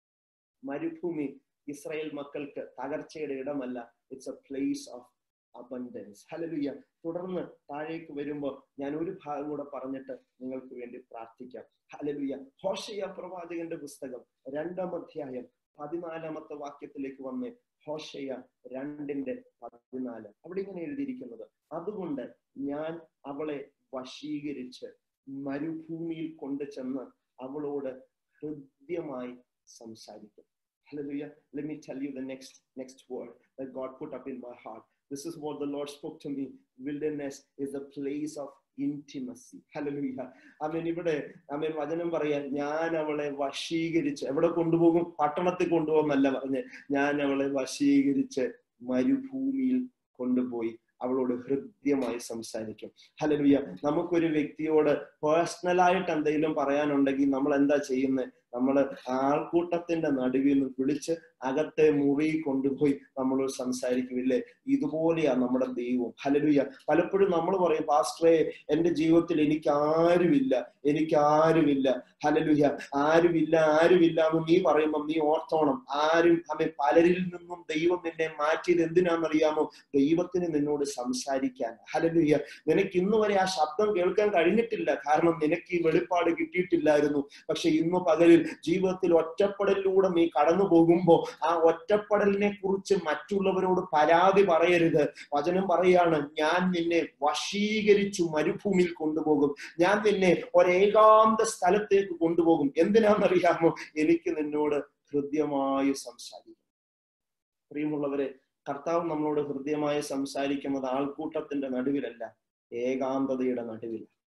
Speaker 1: മരുഭൂമി ഇസ്രായേൽ മക്കൾക്ക് തകർച്ചയുടെ ഇടമല്ല it's a place of abundance hallelujah തുടർന്ന് താഴേക്ക് വരുമ്പോൾ ഞാൻ ഒരു ഭാഗം കൂടെ പറഞ്ഞിട്ട് നിങ്ങൾക്ക് വേണ്ടി പ്രാർത്ഥിക്കാം ഹലലുയ്യ ഹോഷയ പ്രവാചകന്റെ പുസ്തകം രണ്ടാം അധ്യായം പതിനാലാമത്തെ വാക്യത്തിലേക്ക് വന്ന് ഹോഷയ രണ്ടിന്റെ പതിനാല് അവിടെ ഇങ്ങനെ എഴുതിയിരിക്കുന്നത് അതുകൊണ്ട് ഞാൻ അവളെ വശീകരിച്ച് മരുഭൂമിയിൽ കൊണ്ടു ചെന്ന് അവളോട് ഹൃദ്യമായി സംസാരിക്കും Hallelujah. Let me tell you the next next word that God put up in my heart. This is what the Lord spoke to me. Wilderness is a place of intimacy. Hallelujah. അമേൻ ഇവിടെ അമേൻ വചനം പറയാൻ ഞാൻ അവളെ വശീകരിച്ച് എവിടെ കൊണ്ടുപോകും പട്ടണത്തിൽ കൊണ്ടുപോകുന്നല്ല പറഞ്ഞ് ഞാൻ അവളെ വശീകരിച്ച് മരുഭൂമിയിൽ കൊണ്ടുപോയി അവളോട് ഹൃദ്യമായി സംസാരിക്കും ഹലലുയ നമുക്കൊരു വ്യക്തിയോട് പേഴ്സണലായിട്ട് എന്തെങ്കിലും പറയാനുണ്ടെങ്കിൽ നമ്മൾ എന്താ ചെയ്യുന്നത് നമ്മൾ ആൾക്കൂട്ടത്തിന്റെ നടുവിൽ നിന്ന് വിളിച്ച് അകത്തെ മുറി കൊണ്ടുപോയി നമ്മൾ സംസാരിക്കുമില്ലേ ഇതുപോലെയാ നമ്മുടെ ദൈവം ഹലലുയ പലപ്പോഴും നമ്മൾ പറയും പാസ്റ്ററെ എന്റെ ജീവിതത്തിൽ എനിക്ക് ആരുമില്ല എനിക്ക് ആരുമില്ല ഹലലുയ ആരുമില്ല ആരുമില്ല എന്ന് നീ പറയുമ്പോൾ നീ ഓർത്തോണം ആരും അമ്മ പലരിൽ നിന്നും ദൈവം നിന്നെ മാറ്റിയത് എന്തിനാണെന്നറിയാമോ ദൈവത്തിന് നിന്നോട് സംസാരിക്കാൻ ഹലലുയ നിനക്ക് ഇന്ന് വരെ ആ ശബ്ദം കേൾക്കാൻ കഴിഞ്ഞിട്ടില്ല കാരണം നിനക്ക് ഈ വെളിപ്പാട് കിട്ടിയിട്ടില്ലായിരുന്നു പക്ഷെ ഇന്ന് പകലിൽ ജീവിതത്തിൽ ഒറ്റപ്പെടലിലൂടെ നീ കടന്നു പോകുമ്പോ ആ ഒറ്റപ്പെടലിനെ കുറിച്ച് മറ്റുള്ളവരോട് പരാതി പറയരുത് വചനം പറയാണ് ഞാൻ നിന്നെ വശീകരിച്ചു മരുഭൂമിയിൽ കൊണ്ടുപോകും ഞാൻ നിന്നെ ഒരേകാന്ത സ്ഥലത്തേക്ക് കൊണ്ടുപോകും എന്തിനാണെന്നറിയാമോ എനിക്ക് നിന്നോട് ഹൃദ്യമായി സംസാരിക്കും പ്രിയമുള്ളവരെ കർത്താവ് നമ്മളോട് ഹൃദ്യമായി സംസാരിക്കുന്നത് ആൾക്കൂട്ടത്തിന്റെ നടുവിലല്ല ഏകാന്തതയുടെ നടുവിൽ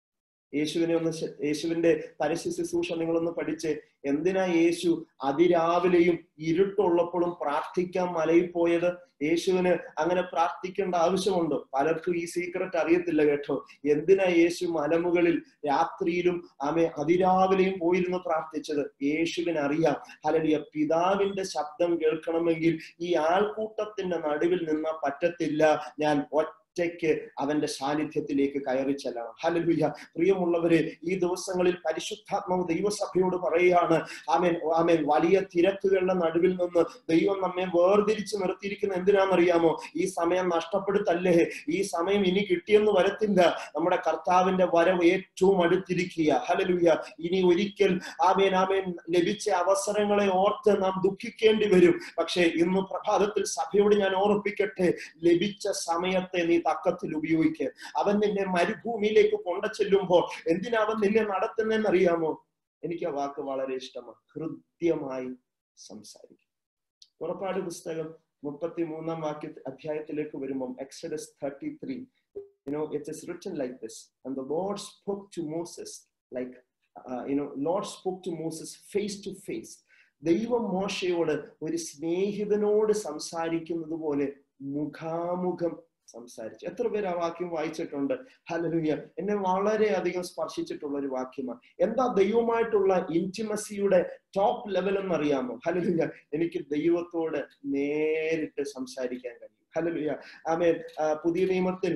Speaker 1: യേശുവിനെ ഒന്ന് ശ- യേശുവിന്റെ പരസ്യ ശുശ്രൂഷ നിങ്ങളൊന്ന് പഠിച്ച് എന്തിനാ യേശു അതിരാവിലെയും ഇരുട്ടുള്ളപ്പോഴും പ്രാർത്ഥിക്കാൻ മലയിൽ പോയത് യേശുവിന് അങ്ങനെ പ്രാർത്ഥിക്കേണ്ട ആവശ്യമുണ്ടോ പലർക്കും ഈ സീക്രട്ട് അറിയത്തില്ല കേട്ടോ എന്തിനാ യേശു മലമുകളിൽ രാത്രിയിലും ആമെ അതിരാവിലെയും പോയിരുന്നു പ്രാർത്ഥിച്ചത് യേശുവിന് അറിയാം ഹലലിയ പിതാവിന്റെ ശബ്ദം കേൾക്കണമെങ്കിൽ ഈ ആൾക്കൂട്ടത്തിന്റെ നടുവിൽ നിന്നാ പറ്റത്തില്ല ഞാൻ ഒറ്റയ്ക്ക് അവന്റെ സാന്നിധ്യത്തിലേക്ക് കയറി ചെല്ലണം ഹലലുയ പ്രിയമുള്ളവര് ഈ ദിവസങ്ങളിൽ പരിശുദ്ധാത്മാവ് ദൈവസഭയോട് പറയുകയാണ് ആമേൻ ആമേൻ വലിയ തിരക്കുകളുടെ നടുവിൽ നിന്ന് ദൈവം നമ്മെ വേർതിരിച്ച് നിർത്തിയിരിക്കുന്ന എന്തിനാണെന്നറിയാമോ ഈ സമയം നഷ്ടപ്പെടുത്തല്ലേ ഈ സമയം ഇനി കിട്ടിയെന്ന് വരത്തില്ല നമ്മുടെ കർത്താവിന്റെ വരവ് ഏറ്റവും അടുത്തിരിക്കുക ഹലലുയ ഇനി ഒരിക്കൽ ആമേൻ ആമേൻ ലഭിച്ച അവസരങ്ങളെ ഓർത്ത് നാം ദുഃഖിക്കേണ്ടി വരും പക്ഷേ ഇന്ന് പ്രഭാതത്തിൽ സഭയോട് ഞാൻ ഓർപ്പിക്കട്ടെ ലഭിച്ച സമയത്തെ നീ തക്കത്തിൽ ഉപയോഗിക്കുക അവൻ നിന്നെ മരുഭൂമിയിലേക്ക് കൊണ്ട ചെല്ലുമ്പോൾ എന്തിനാ അവൻ നിന്നെ നടത്തുന്നതെന്ന് അറിയാമോ എനിക്ക് ആ വാക്ക് വളരെ ഇഷ്ടമാണ് ഹൃദ്യമായി സംസാരിക്കും പുറപ്പാട് പുസ്തകം മുപ്പത്തി മൂന്നാം വാക്യ അധ്യായത്തിലേക്ക് വരുമ്പോൾ Exodus thirty three you know it is written like this and the lord spoke to moses like uh, you know lord spoke to moses face to face ദൈവം മോശയോട് ഒരു സ്നേഹിതനോട് സംസാരിക്കുന്നത് പോലെ മുഖാമുഖം സംസാരിച്ചു എത്ര പേര് ആ വാക്യം വായിച്ചിട്ടുണ്ട് ഹലലുയ എന്നെ വളരെയധികം സ്പർശിച്ചിട്ടുള്ള ഒരു വാക്യമാണ് എന്താ ദൈവമായിട്ടുള്ള ഇന്റിമസിയുടെ ടോപ്പ് ലെവൽ എന്നറിയാമോ ഹലലുയ എനിക്ക് ദൈവത്തോട് നേരിട്ട് സംസാരിക്കാൻ കഴിയും ഹലലുയ ആമേ പുതിയ നിയമത്തിൽ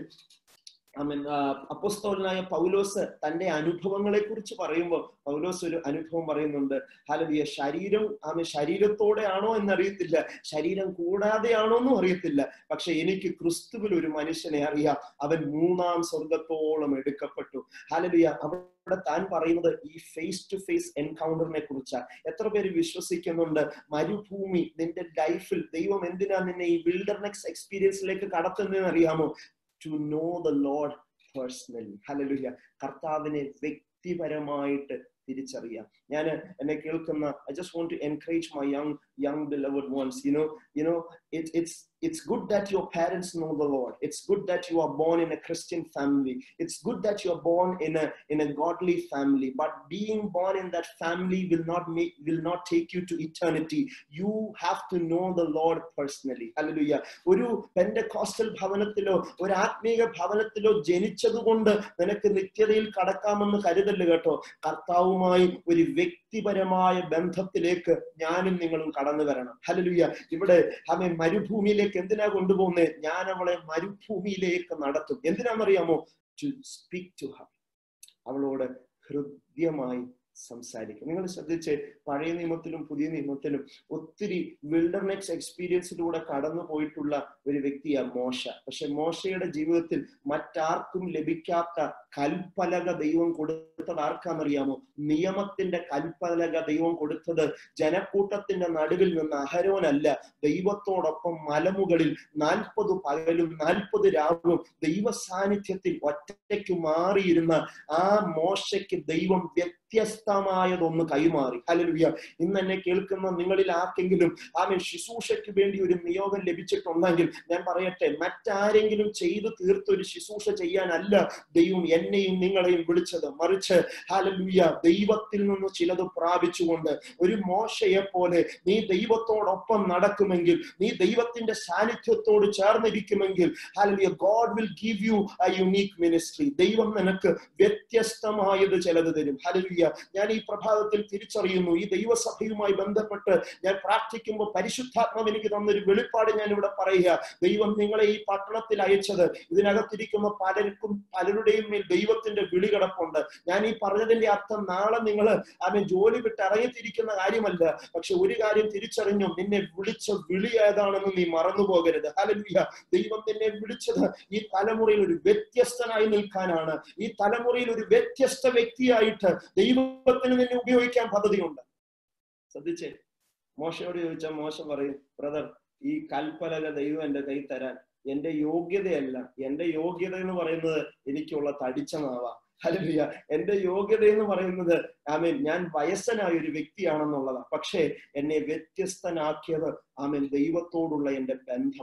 Speaker 1: ആമേൻ അപ്പോസ്തോലനായ പൗലോസ് തന്റെ അനുഭവങ്ങളെ കുറിച്ച് പറയുമ്പോൾ പൗലോസ് ഒരു അനുഭവം പറയുന്നുണ്ട് ഹലവിയ ശരീരം ആമേ ശരീരത്തോടെ ആണോ എന്നറിയത്തില്ല ശരീരം കൂടാതെയാണോ എന്നും അറിയത്തില്ല പക്ഷെ എനിക്ക് ക്രിസ്തുവിൽ ഒരു മനുഷ്യനെ അറിയാം അവൻ മൂന്നാം സ്വർഗത്തോളം എടുക്കപ്പെട്ടു ഹലവിയ അവിടെ താൻ പറയുന്നത് ഈ ഫേസ് ടു ഫേസ് എൻകൗണ്ടറിനെ കുറിച്ചാണ് എത്ര പേര് വിശ്വസിക്കുന്നുണ്ട് മരുഭൂമി നിന്റെ ലൈഫിൽ ദൈവം എന്തിനാ നിന്നെ ഈ വിൽഡർനെക്സ് എക്സ്പീരിയൻസിലേക്ക് കടത്തുന്നതെന്ന് അറിയാമോ to know the Lord personally hallelujah കർത്താവിനെ വ്യക്തിപരമായിട്ട് തിരിച്ചറിയാം ഞാൻ എന്നെ കേൾക്കുന്ന I just want to encourage my young young beloved ones you know you know it it's it's good that your parents know the lord it's good that you are born in a christian family it's good that you are born in a in a godly family but being born in that family will not make will not take you to eternity you have to know the lord personally hallelujah ഒരു Pentecostal ഭവനത്തിലോ ഒരു ആത്മീക ഭവനത്തിലോ ജനിച്ചതുകൊണ്ട് നിനക്ക് നിത്യതയിൽ കടക്കാമെന്ന് കരുതല്ല കേട്ടോ കർത്താവുമായി ഒരു വ്യക്തിപരമായ ബന്ധത്തിലേക്ക് ഞാനും നിങ്ങളും കടന്നു വരണം ഹലലുയ ഇവിടെ അവൻ മരുഭൂമിയിലേക്ക് എന്തിനാ കൊണ്ടുപോകുന്നത് ഞാൻ അവളെ മരുഭൂമിയിലേക്ക് നടത്തും എന്തിനാണെന്നറിയാമോ ടു സ്പീക്ക് ടു ഹർ അവളോട് ഹൃദ്യമായി സംസാരിക്കും നിങ്ങൾ ശ്രദ്ധിച്ച് പഴയ നിയമത്തിലും പുതിയ നിയമത്തിലും ഒത്തിരി വിൽഡർനെക്സ് എക്സ്പീരിയൻസിലൂടെ കടന്നു പോയിട്ടുള്ള ഒരു വ്യക്തിയാണ് മോശ പക്ഷെ മോശയുടെ ജീവിതത്തിൽ മറ്റാർക്കും ലഭിക്കാത്ത കൽപ്പലക ദൈവം കൊടുത്തത് ആർക്കാണെന്നറിയാമോ നിയമത്തിന്റെ കൽപ്പലക ദൈവം കൊടുത്തത് ജനക്കൂട്ടത്തിന്റെ നടുവിൽ നിന്ന് അഹരോനല്ല ദൈവത്തോടൊപ്പം മലമുകളിൽ നാൽപ്പത് പകലും നാൽപ്പത് രാവും ദൈവ സാന്നിധ്യത്തിൽ ഒറ്റയ്ക്ക് മാറിയിരുന്ന ആ മോശയ്ക്ക് ദൈവം വ്യത്യസ്തമായതൊന്ന് കൈമാറി ഹലലുയ ഇന്ന് എന്നെ കേൾക്കുന്ന നിങ്ങളിൽ ആർക്കെങ്കിലും ആമൻ ശുശ്രൂഷയ്ക്ക് വേണ്ടി ഒരു നിയോഗം ലഭിച്ചിട്ടുണ്ടെങ്കിൽ ഞാൻ പറയട്ടെ മറ്റാരെങ്കിലും ചെയ്തു തീർത്ത ഒരു ശുശ്രൂഷ ചെയ്യാനല്ല ദൈവം എന്നെയും നിങ്ങളെയും വിളിച്ചത് മറിച്ച് ഹലലുയ ദൈവത്തിൽ നിന്ന് ചിലത് പ്രാപിച്ചുകൊണ്ട് ഒരു മോശയെ പോലെ നീ ദൈവത്തോടൊപ്പം നടക്കുമെങ്കിൽ നീ ദൈവത്തിന്റെ സാന്നിധ്യത്തോട് ചേർന്നിരിക്കുമെങ്കിൽ hallelujah God will give you a unique ministry ദൈവം നിനക്ക് വ്യത്യസ്തമായത് ചിലത് തരും ഹലലുയ ഞാൻ ഈ പ്രഭാതത്തിൽ തിരിച്ചറിയുന്നു ഈ ദൈവസഭയുമായി ബന്ധപ്പെട്ട് ഞാൻ പ്രാർത്ഥിക്കുമ്പോൾ പരിശുദ്ധാത്മാവ് എനിക്ക് തന്നൊരു വെളിപ്പാട് ഞാൻ ഇവിടെ പറയുക ദൈവം നിങ്ങളെ ഈ പട്ടണത്തിൽ അയച്ചത് ഇതിനകത്തിരിക്കുന്ന പലർക്കും പലരുടെയും മേൽ ദൈവത്തിന്റെ വിളി കിടപ്പുണ്ട് ഞാൻ ഈ പറഞ്ഞതിന്റെ അർത്ഥം നാളെ നിങ്ങൾ അവൻ ജോലി വിട്ട് ഇറങ്ങിത്തിരിക്കുന്ന കാര്യമല്ല പക്ഷെ ഒരു കാര്യം തിരിച്ചറിഞ്ഞു നിന്നെ വിളിച്ച വിളി ഏതാണെന്ന് നീ മറന്നു പോകരുത് ഹലലുയ ദൈവം നിന്നെ വിളിച്ചത് ഈ തലമുറയിൽ ഒരു വ്യത്യസ്തനായി നിൽക്കാനാണ് ഈ തലമുറയിൽ ഒരു വ്യത്യസ്ത വ്യക്തിയായിട്ട് ദൈവത്തിന് നിന്നെ ഉപയോഗിക്കാൻ പദ്ധതിയുണ്ട് ശ്രദ്ധിച്ചേ മോശയോട് ചോദിച്ചാൽ മോശം പറയും ബ്രദർ ഈ കൽപ്പലക ദൈവം എന്റെ കൈ തരാൻ എന്റെ യോഗ്യതയല്ല എന്റെ യോഗ്യത എന്ന് പറയുന്നത് എനിക്കുള്ള തടിച്ച നാവാ ഹലലിയ എന്റെ യോഗ്യത എന്ന് പറയുന്നത് ആമീൻ ഞാൻ വയസ്സനായ ഒരു വ്യക്തിയാണെന്നുള്ളതാണ് പക്ഷേ എന്നെ വ്യത്യസ്തനാക്കിയത് ആമീൻ ദൈവത്തോടുള്ള എന്റെ ബന്ധമാണ്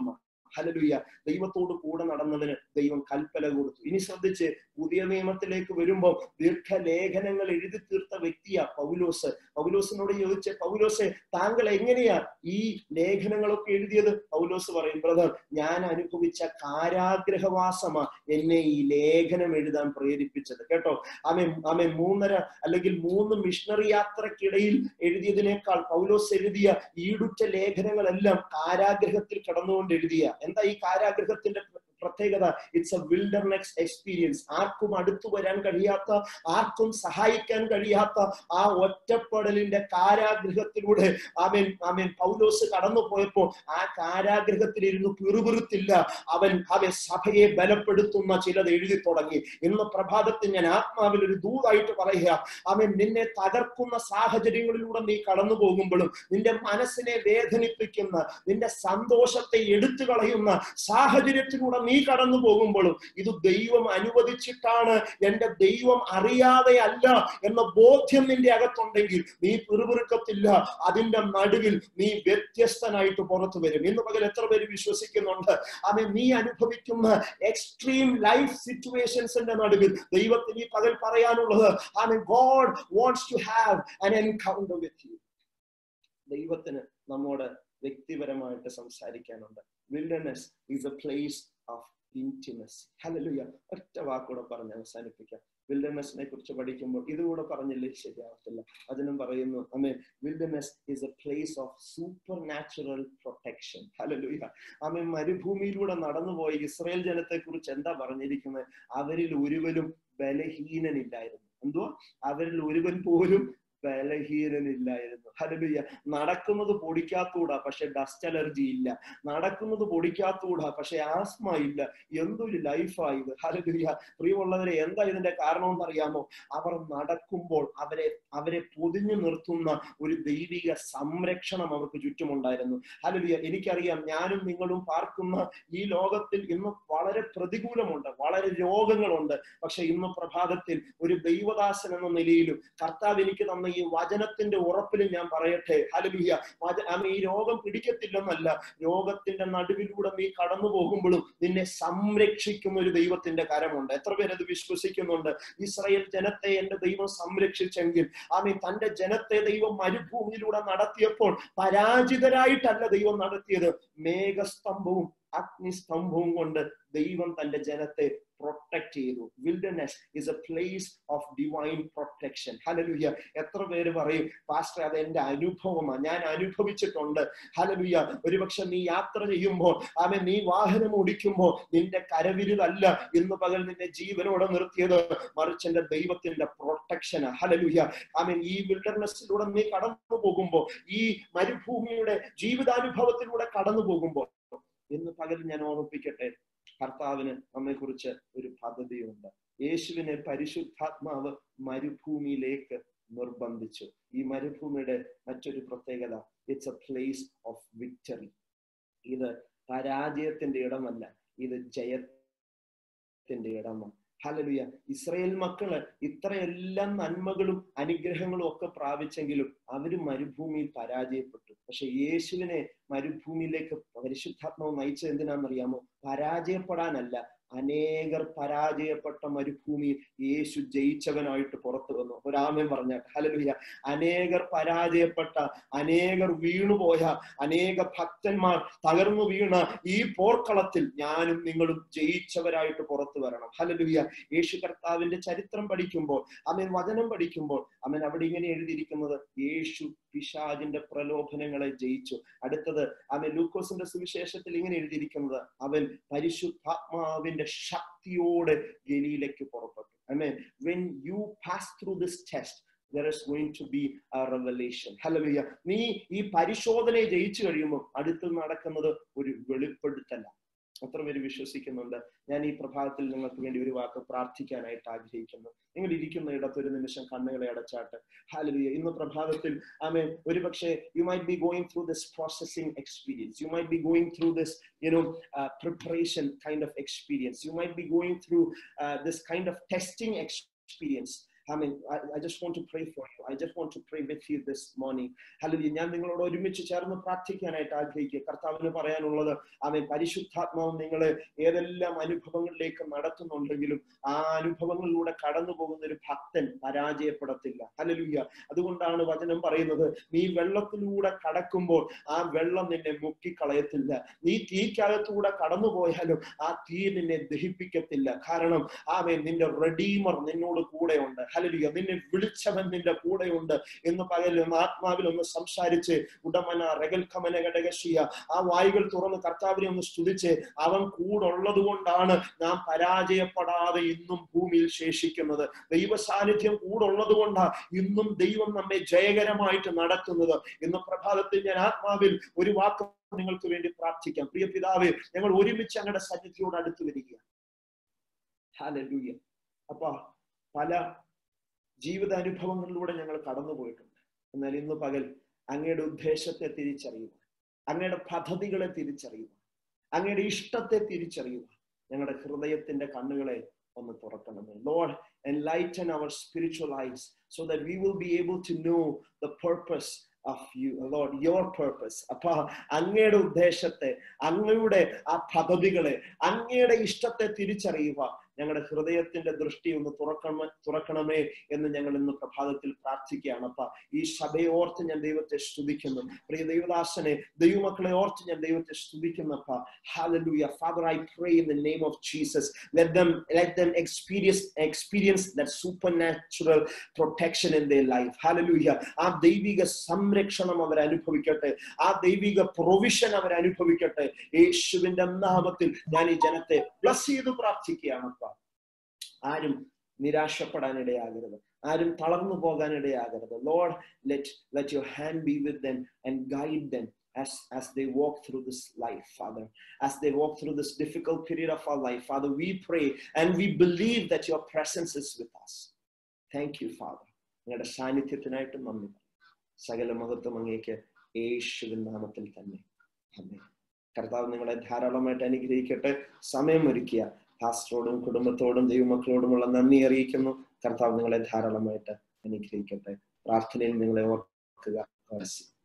Speaker 1: ഹലലുയ്യ ദൈവത്തോട് കൂടെ നടന്നതിന് ദൈവം കൽപ്പന കൊടുത്തു ഇനി ശ്രദ്ധിച്ച് പുതിയ നിയമത്തിലേക്ക് വരുമ്പോൾ ദീർഘലേഖനങ്ങൾ എഴുതി തീർത്ത വ്യക്തിയാ പൗലോസ് പൗലോസിനോട് ചോദിച്ച പൗലോസെ താങ്കൾ എങ്ങനെയാ ഈ ലേഖനങ്ങളൊക്കെ എഴുതിയത് പൗലോസ് പറയും ബ്രദർ ഞാൻ അനുഭവിച്ച കാരാഗ്രഹവാസമാ എന്നെ ഈ ലേഖനം എഴുതാൻ പ്രേരിപ്പിച്ചത് കേട്ടോ ആമെ ആമെ മൂന്നര അല്ലെങ്കിൽ മൂന്ന് മിഷണറി യാത്രക്കിടയിൽ എഴുതിയതിനേക്കാൾ പൗലോസ് എഴുതിയ ഈടുറ്റ ലേഖനങ്ങളെല്ലാം കാരാഗ്രഹത്തിൽ കടന്നുകൊണ്ട് എഴുതിയ എന്താ ഈ കാരാഗ്രഹത്തിന്റെ പ്രത്യേകത ഇറ്റ്സ് എ വിൽഡർനെസ് എക്സ്പീരിയൻസ് ആർക്കും അടുത്തു വരാൻ കഴിയാത്ത ആർക്കും സഹായിക്കാൻ കഴിയാത്ത ആ ഒറ്റപ്പെടലിന്റെ കാരാഗ്രഹത്തിലൂടെ ആമേൻ ആമേൻ പൗലോസ് കടന്നു പോയപ്പോ ആ കാരാഗ്രഹത്തിൽ ഇരുന്ന് പിറുപിറുത്തില്ല അവൻ അവൻ സഭയെ ബലപ്പെടുത്തുന്ന ചിലത് എഴുതി തുടങ്ങി ഇന്ന് പ്രഭാതത്തിൽ ഞാൻ ആത്മാവിൽ ഒരു ദൂതായിട്ട് പറയുക അവൻ നിന്നെ തകർക്കുന്ന സാഹചര്യങ്ങളിലൂടെ നീ കടന്നു പോകുമ്പോഴും നിന്റെ മനസ്സിനെ വേദനിപ്പിക്കുന്ന നിന്റെ സന്തോഷത്തെ എടുത്തു കളയുന്ന സാഹചര്യത്തിലൂടെ നീ കടന്നു പോകുമ്പോഴും ഇത് ദൈവം അനുവദിച്ചിട്ടാണ് എന്റെ ദൈവം അറിയാതെ അല്ല എന്ന ബോധ്യം നിന്റെ അകത്തുണ്ടെങ്കിൽ നീ പിറുപിറുക്കത്തില്ല അതിന്റെ നടുവിൽ നീ വ്യത്യസ്തനായിട്ട് പുറത്തു വരും ഇന്ന് പകൽ എത്ര പേര് വിശ്വസിക്കുന്നുണ്ട് അവൻ നീ അനുഭവിക്കുന്ന എക്സ്ട്രീം ലൈഫ് സിറ്റുവേഷൻസിന്റെ നടുവിൽ ദൈവത്തിന് ഈ പകൽ പറയാനുള്ളത് amen God wants to have an encounter with you ദൈവത്തിന് നമ്മോട് വ്യക്തിപരമായിട്ട് സംസാരിക്കാനുണ്ട് wilderness is a place of intimacy hallelujah ഒറ്റ വാക്കൂടെ പറഞ്ഞ് അവസാനിപ്പിക്കാം വിൽഡർനെസ്സിനെ കുറിച്ച് പഠിക്കുമ്പോൾ ഇതുകൂടെ പറഞ്ഞില്ലേ ശരിയാവത്തില്ല അതിനും പറയുന്നു amen wilderness is a place of supernatural protection hallelujah amen മരുഭൂമിയിലൂടെ നടന്നുപോയ ഇസ്രായേൽ ജനത്തെ കുറിച്ച് എന്താ പറഞ്ഞിരിക്കുന്നത് അവരിൽ ഒരുവനും ബലഹീനനില്ലായിരുന്നു എന്തുവാ അവരിൽ ഒരുവൻ പോലും ബലഹീനനില്ലായിരുന്നു ഹലലുയ്യ നടക്കുന്നത് പൊടിക്കാത്തൂടാ പക്ഷെ ഡസ്റ്റ് അലർജി ഇല്ല നടക്കുന്നത് പൊടിക്കാത്തൂടാ പക്ഷെ ആസ്മ ഇല്ല എന്തൊരു ലൈഫായത് ഹലലുയ്യ പ്രിയമുള്ളവരെ എന്താ ഇതിന്റെ കാരണം എന്നറിയാമോ അവർ നടക്കുമ്പോൾ അവരെ അവരെ പൊതിഞ്ഞു നിർത്തുന്ന ഒരു ദൈവിക സംരക്ഷണം അവർക്ക് ചുറ്റുമുണ്ടായിരുന്നു ഹലലുയ്യ എനിക്കറിയാം ഞാനും നിങ്ങളും പാർക്കുന്ന ഈ ലോകത്തിൽ ഇന്ന് വളരെ പ്രതികൂലമുണ്ട് വളരെ രോഗങ്ങളുണ്ട് പക്ഷെ ഇന്ന് പ്രഭാതത്തിൽ ഒരു ദൈവദാസൻ എന്ന നിലയിലും കർത്താവ് എനിക്ക് തന്ന ഈ വചനത്തിന്റെ ഉറപ്പിലും ഞാൻ പറയട്ടെ ഹലലുയ്യ ഈ രോഗം പിടിക്കത്തില്ലെന്നല്ല രോഗത്തിന്റെ നടുവിലൂടെ നീ കടന്നു പോകുമ്പോഴും നിന്നെ സംരക്ഷിക്കുന്ന ഒരു ദൈവത്തിന്റെ കരമുണ്ട് എത്ര പേരത് വിശ്വസിക്കുന്നുണ്ട് ഇസ്രായേൽ ജനത്തെ എന്റെ ദൈവം സംരക്ഷിച്ചെങ്കിൽ ആമീ തന്റെ ജനത്തെ ദൈവം മരുഭൂമിയിലൂടെ നടത്തിയപ്പോൾ പരാജിതരായിട്ടല്ല ദൈവം നടത്തിയത് മേഘസ്തംഭവും അഗ്നിസ്തംഭവും കൊണ്ട് ദൈവം തന്റെ ജനത്തെ പ്രൊട്ടക്ട് ചെയ്തു wilderness is a place of divine protection hallelujah എത്ര പേര് പറയും പാസ്റ്റർ അത് എന്റെ അനുഭവമാണ് ഞാൻ അനുഭവിച്ചിട്ടുണ്ട് ഹലലുയ്യ ഒരുപക്ഷെ നീ യാത്ര ചെയ്യുമ്പോൾ ആമെ നീ വാഹനം ഓടിക്കുമ്പോൾ നിന്റെ കരവിരുതല്ല ഇന്ന് പകൽ നിന്നെ ജീവനോടെ നിർത്തിയത് മറിച്ച് എന്റെ ദൈവത്തിന്റെ പ്രൊട്ടക്ഷനാ ഹലലുയ്യ ആമൻ ഈ വിൽഡർനെസ്സിലൂടെ നീ കടന്നു പോകുമ്പോൾ ഈ മരുഭൂമിയുടെ ജീവിതാനുഭവത്തിലൂടെ കടന്നു പോകുമ്പോൾ ഇന്ന് പകൽ ഞാൻ ഓർമ്മിപ്പിക്കട്ടെ കർത്താവിന് നമ്മെക്കുറിച്ച് ഒരു പദ്ധതിയുണ്ട് യേശുവിനെ പരിശുദ്ധാത്മാവ് മരുഭൂമിയിലേക്ക് നിർബന്ധിച്ചു ഈ മരുഭൂമിയുടെ മറ്റൊരു പ്രത്യേകത it's a place of victory ഇത് പരാജയത്തിന്റെ ഇടമല്ല ഇത് ജയത്തിന്റെ ഇടമാണ് ഹലലുയ ഇസ്രയേൽ മക്കള് ഇത്രയെല്ലാം നന്മകളും അനുഗ്രഹങ്ങളും ഒക്കെ പ്രാപിച്ചെങ്കിലും അവര് മരുഭൂമിയിൽ പരാജയപ്പെട്ടു പക്ഷെ യേശുവിനെ മരുഭൂമിയിലേക്ക് പരിശുദ്ധാത്മാവ് നയിച്ചത് എന്തിനാണെന്നറിയാമോ പരാജയപ്പെടാനല്ല അനേകർ പരാജയപ്പെട്ട മരുഭൂമിയിൽ യേശു ജയിച്ചവനായിട്ട് പുറത്തു വന്നു ഒരാമൻ പറഞ്ഞാട്ട് ഹലലുയ അനേകർ പരാജയപ്പെട്ട അനേകർ വീണുപോയ അനേക ഭക്തന്മാർ തകർന്നു വീണ ഈ പോർക്കളത്തിൽ ഞാനും നിങ്ങളും ജയിച്ചവരായിട്ട് പുറത്തു വരണം ഹലലുയ യേശു കർത്താവിന്റെ ചരിത്രം പഠിക്കുമ്പോൾ അവൻ വചനം പഠിക്കുമ്പോൾ അവൻ അവിടെ ഇങ്ങനെ എഴുതിയിരിക്കുന്നത് യേശു പിശാജിന്റെ പ്രലോഭനങ്ങളെ ജയിച്ചു അടുത്തത് അവൻ ലൂക്കോസിന്റെ സുവിശേഷത്തിൽ ഇങ്ങനെ എഴുതിയിരിക്കുന്നത് അവൻ പരിശുദ്ധാത്മാവിന്റെ ശക്തിയോടെ ഗലീലേക്ക് പുറപ്പെട്ടു amen when you pass through this test there is going to be a revelation hallelujah നീ ഈ പരിശോധനയെ ജയിച്ചു കഴിയുമ്പോൾ അടുത്ത് നടക്കുന്നത് ഒരു വെളിപ്പെടുത്തല എത്ര പേര് വിശ്വസിക്കുന്നുണ്ട് ഞാൻ ഈ പ്രഭാതത്തിൽ നിങ്ങൾക്ക് വേണ്ടി ഒരു വാക്ക് പ്രാർത്ഥിക്കാനായിട്ട് ആഗ്രഹിക്കുന്നു നിങ്ങൾ ഇരിക്കുന്ന ഇടത്ത് ഒരു നിമിഷം കണ്ണുകളെ അടച്ചാട്ട് ഹാലലിയ ഇന്ന് പ്രഭാതത്തിൽ ആമേ ഒരു പക്ഷേ you might be going through this processing experience you might be going through this you know uh, preparation kind of experience you might be going through uh, this kind of testing experience I mean, I, I just want to pray for you. I just want to pray with you this morning. Hallelujah. ഞാൻ നിങ്ങളോട് ഒരുമിച്ച് ചേർന്ന് പ്രാർത്ഥിക്കാനായിട്ട് ആഗ്രഹിക്കുക കർത്താവിന് പറയാനുള്ളത് അവൻ പരിശുദ്ധാത്മാവ് നിങ്ങളെ ഏതെല്ലാം അനുഭവങ്ങളിലേക്ക് നടത്തുന്നുണ്ടെങ്കിലും ആ അനുഭവങ്ങളിലൂടെ കടന്നു പോകുന്ന ഒരു ഭക്തൻ പരാജയപ്പെടത്തില്ല ഹലലുയ്യ അതുകൊണ്ടാണ് വചനം പറയുന്നത് നീ വെള്ളത്തിലൂടെ കടക്കുമ്പോൾ ആ വെള്ളം നിന്നെ മുക്കിക്കളയത്തില്ല നീ തീക്കകത്തൂടെ കടന്നു പോയാലും ആ തീ നിന്നെ ദഹിപ്പിക്കത്തില്ല കാരണം ആമേൻ നിന്റെ റെഡീമർ നിന്നോട് കൂടെയുണ്ട് ഹലലുയ്യ നിന്നെ വിളിച്ചവൻ നിന്റെ കൂടെയുണ്ട് എന്ന് പകൽ ഒന്ന് ആത്മാവിൽ ഒന്ന് സംസാരിച്ച് ഉടമന റെഗൽ കമന ഘടകശിയ ആ വായുകൾ തുറന്ന് കർത്താവിനെ ഒന്ന് സ്തുതിച്ച് അവൻ കൂടുള്ളത് കൊണ്ടാണ് നാം പരാജയപ്പെടാതെ ഇന്നും ഭൂമിയിൽ ശേഷിക്കുന്നത് ദൈവ സാന്നിധ്യം കൂടുള്ളത് കൊണ്ടാണ് ഇന്നും ദൈവം നമ്മെ ജയകരമായിട്ട് നടത്തുന്നത് ഇന്ന് പ്രഭാതത്തിൽ ഞാൻ ആത്മാവിൽ ഒരു വാക്ക് നിങ്ങൾക്ക് വേണ്ടി പ്രാർത്ഥിക്കാം പ്രിയ പിതാവ് ഞങ്ങൾ ഒരുമിച്ച് അങ്ങയുടെ സന്നിധിയോട് അടുത്ത് വരികയാണ് ഹാലൂയ അപ്പൊ പല ജീവിത അനുഭവങ്ങളിലൂടെ ഞങ്ങൾ കടന്നുപോയിട്ടുണ്ട് എന്നാൽ ഇന്ന് പകൽ അങ്ങയുടെ ഉദ്ദേശത്തെ തിരിച്ചറിയുക അങ്ങയുടെ പദ്ധതികളെ തിരിച്ചറിയുക അങ്ങയുടെ ഇഷ്ടത്തെ തിരിച്ചറിയുക ഞങ്ങളുടെ ഹൃദയത്തിന്റെ കണ്ണുകളെ ഒന്ന് തുറക്കണമേ Lord enlighten our spiritual eyes so that we will be able to know the purpose of you Lord your purpose അപ്പൊ അങ്ങയുടെ ഉദ്ദേശത്തെ അങ്ങയുടെ ആ പദ്ധതികളെ അങ്ങയുടെ ഇഷ്ടത്തെ തിരിച്ചറിയുക ഞങ്ങളുടെ ഹൃദയത്തിന്റെ ദൃഷ്ടി ഒന്ന് തുറക്കണമേ തുറക്കണമേ എന്ന് ഞങ്ങൾ ഇന്ന് പ്രഭാതത്തിൽ പ്രാർത്ഥിക്കുകയാണ് അപ്പ ഈ സഭയെ ഓർത്ത് ഞാൻ ദൈവത്തെ സ്തുതിക്കുന്നു പ്രിയ ദൈവദാസനെ ദൈവമക്കളെ ഓർത്ത് ഞാൻ ദൈവത്തെ സ്തുതിക്കുന്നപ്പ Hallelujah. Father, I pray in the name of Jesus. Let them let them experience experience that supernatural protection in their life. Hallelujah. ആ ദൈവിക സംരക്ഷണം അവർ അനുഭവിക്കട്ടെ ആ ദൈവിക പ്രൊവിഷൻ അവർ അനുഭവിക്കട്ടെ യേശുവിന്റെ നാമത്തിൽ ഞാൻ ഈ ജനത്തെ ബ്ലസ് ചെയ്ത് പ്രാർത്ഥിക്കുകയാണ് ആരും നിരാശപ്പെടാനിടയാകരുത് ആരും തളർന്നു പോകാനിടയാകരുത് Lord let let your hand be with them and guide them as, as they walk through this life, Father, as they walk through this difficult period of our life, Father, we pray and we believe that your presence is with us. Thank you, Father. നിങ്ങളുടെ സാന്നിധ്യത്തിനായിട്ട് നന്ദി സകല മഹത്വം അങ്ങേക്ക് യേശുവിൻ നാമത്തിൽ തന്നെ അമ്മേ കർത്താവ് നിങ്ങളെ ധാരാളമായിട്ട് അനുഗ്രഹിക്കട്ടെ സമയം ഒരുക്കിയ പാസ്റ്ററോടും കുടുംബത്തോടും ദൈവമക്കളോടുമുള്ള നന്ദി അറിയിക്കുന്നു കർത്താവ് നിങ്ങളെ ധാരാളമായിട്ട് അനുഗ്രഹിക്കട്ടെ പ്രാർത്ഥനയിൽ നിങ്ങളെ ഓർക്കുക